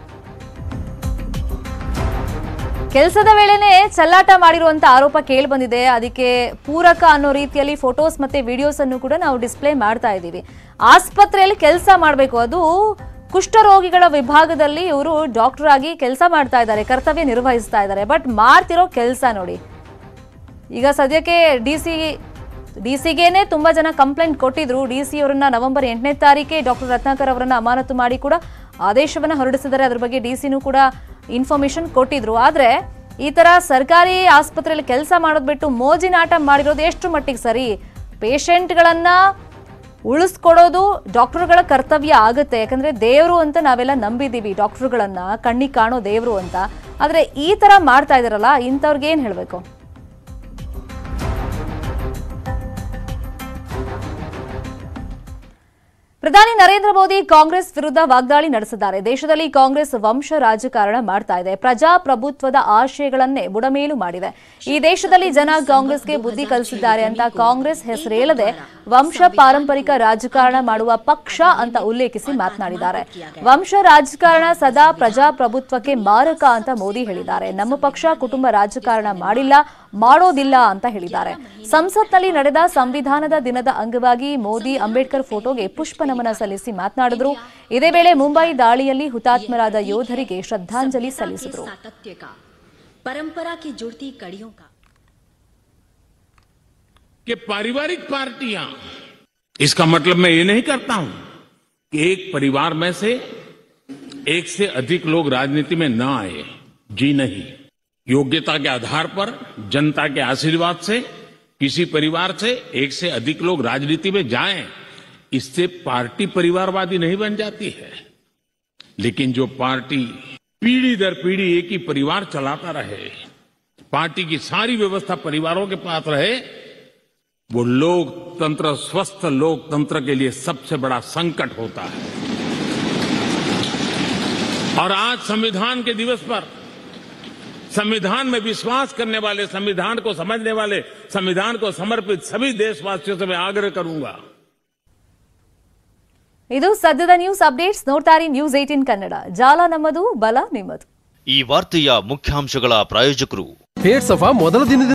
ಕೆಲಸದ ವೇಳೆನೆ ಚಲ್ಲಾಟ ಮಾಡಿರುವಂತ ಆರೋಪ ಕೇಳಿ ಬಂದಿದೆ ಅದಕ್ಕೆ ಪೂರಕ ಅನ್ನೋ ರೀತಿಯಲ್ಲಿ ಫೋಟೋಸ್ ಮತ್ತೆ ವಿಡಿಯೋಸ್ ಅನ್ನು ಕೂಡ ನಾವು ಡಿಸ್ಪ್ಲೇ ಮಾಡ್ತಾ ಇದ್ದೀವಿ ಆಸ್ಪತ್ರೆಯಲ್ಲಿ ಕೆಲಸ ಮಾಡಬೇಕು ಅದು ಕುಷ್ಠರೋಗಿಗಳ ವಿಭಾಗದಲ್ಲಿ ಇವರು ಡಾಕ್ಟರ್ ಆಗಿ ಕೆಲಸ ಮಾಡ್ತಾ ಇದ್ದಾರೆ ಕರ್ತವ್ಯ ನಿರ್ವಹಿಸ್ತಾ ಇದ್ದಾರೆ ಬಟ್ ಮಾಡ್ತಿರೋ ಕೆಲಸ ನೋಡಿ ಈಗ ಸದ್ಯಕ್ಕೆ ಡಿ ಸಿ ಡಿ ಸಿಗೇನೆ ತುಂಬಾ ಜನ ಕಂಪ್ಲೇಂಟ್ ಕೊಟ್ಟಿದ್ರು ಡಿ ಸಿ ಅವರನ್ನ ನವೆಂಬರ್ ಎಂಟನೇ ತಾರೀಕೆ ಡಾಕ್ಟರ್ ರತ್ನಾಕರ್ ಅವರನ್ನ ಅಮಾನತು ಮಾಡಿ ಕೂಡ ಆದೇಶವನ್ನ ಹೊರಡಿಸಿದ್ದಾರೆ ಅದ್ರ ಬಗ್ಗೆ ಡಿ ಸಿನೂ ಕೂಡ ಇನ್ಫಾರ್ಮೇಶನ್ ಕೊಟ್ಟಿದ್ರು ಆದ್ರೆ ಈ ತರ ಸರ್ಕಾರಿ ಆಸ್ಪತ್ರೆಯಲ್ಲಿ ಕೆಲಸ ಮಾಡೋದ್ ಬಿಟ್ಟು ಮೋಜಿನಾಟ ಮಾಡಿರೋದು ಎಷ್ಟು ಮಟ್ಟಿಗೆ ಸರಿ ಪೇಷಂಟ್ಗಳನ್ನ ಉಳಿಸ್ಕೊಡೋದು ಡಾಕ್ಟರ್ಗಳ ಕರ್ತವ್ಯ ಆಗುತ್ತೆ ಯಾಕಂದ್ರೆ ದೇವರು ಅಂತ ನಾವೆಲ್ಲ ನಂಬಿದೀವಿ ಡಾಕ್ಟರ್ಗಳನ್ನ ಕಣ್ಣಿಗೆ ಕಾಣೋ ದೇವರು ಅಂತ ಆದ್ರೆ ಈ ತರ ಮಾಡ್ತಾ ಇದಾರಲ್ಲ ಇಂಥವ್ರಿಗೆ ಏನ್ ಹೇಳ್ಬೇಕು ಪ್ರಧಾನಿ ನರೇಂದ್ರ ಮೋದಿ ಕಾಂಗ್ರೆಸ್ ವಿರುದ್ಧ ವಾಗ್ದಾಳಿ ನಡೆಸಿದ್ದಾರೆ ದೇಶದಲ್ಲಿ ಕಾಂಗ್ರೆಸ್ ವಂಶ ರಾಜಕಾರಣ ಮಾಡ್ತಾ ಇದೆ ಪ್ರಜಾಪ್ರಭುತ್ವದ ಆಶಯಗಳನ್ನೇ ಬುಡಮೇಲು ಮಾಡಿದೆ ಈ ದೇಶದಲ್ಲಿ ಜನ ಕಾಂಗ್ರೆಸ್ಗೆ ಬುದ್ಧಿ ಕಲಿಸಿದ್ದಾರೆ ಅಂತ ಕಾಂಗ್ರೆಸ್ ಹೆಸರೇಳದೆ ವಂಶ ಪಾರಂಪರಿಕ ರಾಜಕಾರಣ ಮಾಡುವ ಪಕ್ಷ ಅಂತ ಉಲ್ಲೇಖಿಸಿ ಮಾತನಾಡಿದ್ದಾರೆ ವಂಶ ರಾಜಕಾರಣ ಸದಾ ಪ್ರಜಾಪ್ರಭುತ್ವಕ್ಕೆ ಮಾರಕ ಅಂತ ಮೋದಿ ಹೇಳಿದ್ದಾರೆ ನಮ್ಮ ಪಕ್ಷ ಕುಟುಂಬ ರಾಜಕಾರಣ ಮಾಡಿಲ್ಲ ಮಾಡೋದಿಲ್ಲ ಅಂತ ಹೇಳಿದ್ದಾರೆ ಸಂಸತ್ನಲ್ಲಿ ನಡೆದ ಸಂವಿಧಾನದ ದಿನದ ಅಂಗವಾಗಿ ಮೋದಿ ಅಂಬೇಡ್ಕರ್ ಫೋಟೋಗೆ ಪುಷ್ಪ ನಮನ ಸಲ್ಲಿಸಿ ಮಾತನಾಡಿದ್ರು ಇದೇ ವೇಳೆ ಮುಂಬೈ ದಾಳಿಯಲ್ಲಿ ಹುತಾತ್ಮರಾದ ಯೋಧರಿಗೆ ಶ್ರದ್ಧಾಂಜಲಿ ಸಲ್ಲಿಸಿದರು सातत्य का परंपरा की जुड़ती कड़ियों का कि पारिवारिक पार्टियां इसका मतलब मैं ये नहीं करता हूं कि एक परिवार में से एक से अधिक लोग राजनीति में न आए जी नहीं योग्यता के आधार पर जनता के आशीर्वाद से किसी परिवार से एक से अधिक लोग राजनीति में जाएं इससे पार्टी परिवारवादी नहीं बन जाती है लेकिन जो पार्टी पीढ़ी दर पीढ़ी एक ही परिवार चलाता रहे पार्टी की सारी व्यवस्था परिवारों के पास रहे वो लोकतंत्र स्वस्थ लोकतंत्र के लिए सबसे बड़ा संकट होता है और आज संविधान के दिवस पर संविधान में विश्वास करने वाले संविधान को समझने वाले संविधान को समर्पित सभी देशवासियों से मैं आग्रह करूंगा ಇದು ಸದ್ಯದ ನ್ಯೂಸ್ ಅಪ್ಡೇಟ್ಸ್ ನೋಡ್ತಾರೆ ನ್ಯೂಸ್ ಏಟೀನ್ ಕನ್ನಡ ಜಾಲ ನಮ್ಮದು ಬಲ ನಿಮ್ಮದು ಈ ವಾರ್ತೆಯ ಮುಖ್ಯಾಂಶಗಳ ಪ್ರಾಯೋಜಕರು ಹೇಡ್ ಸಫಾ ಮೊದಲ ದಿನದಿಂದ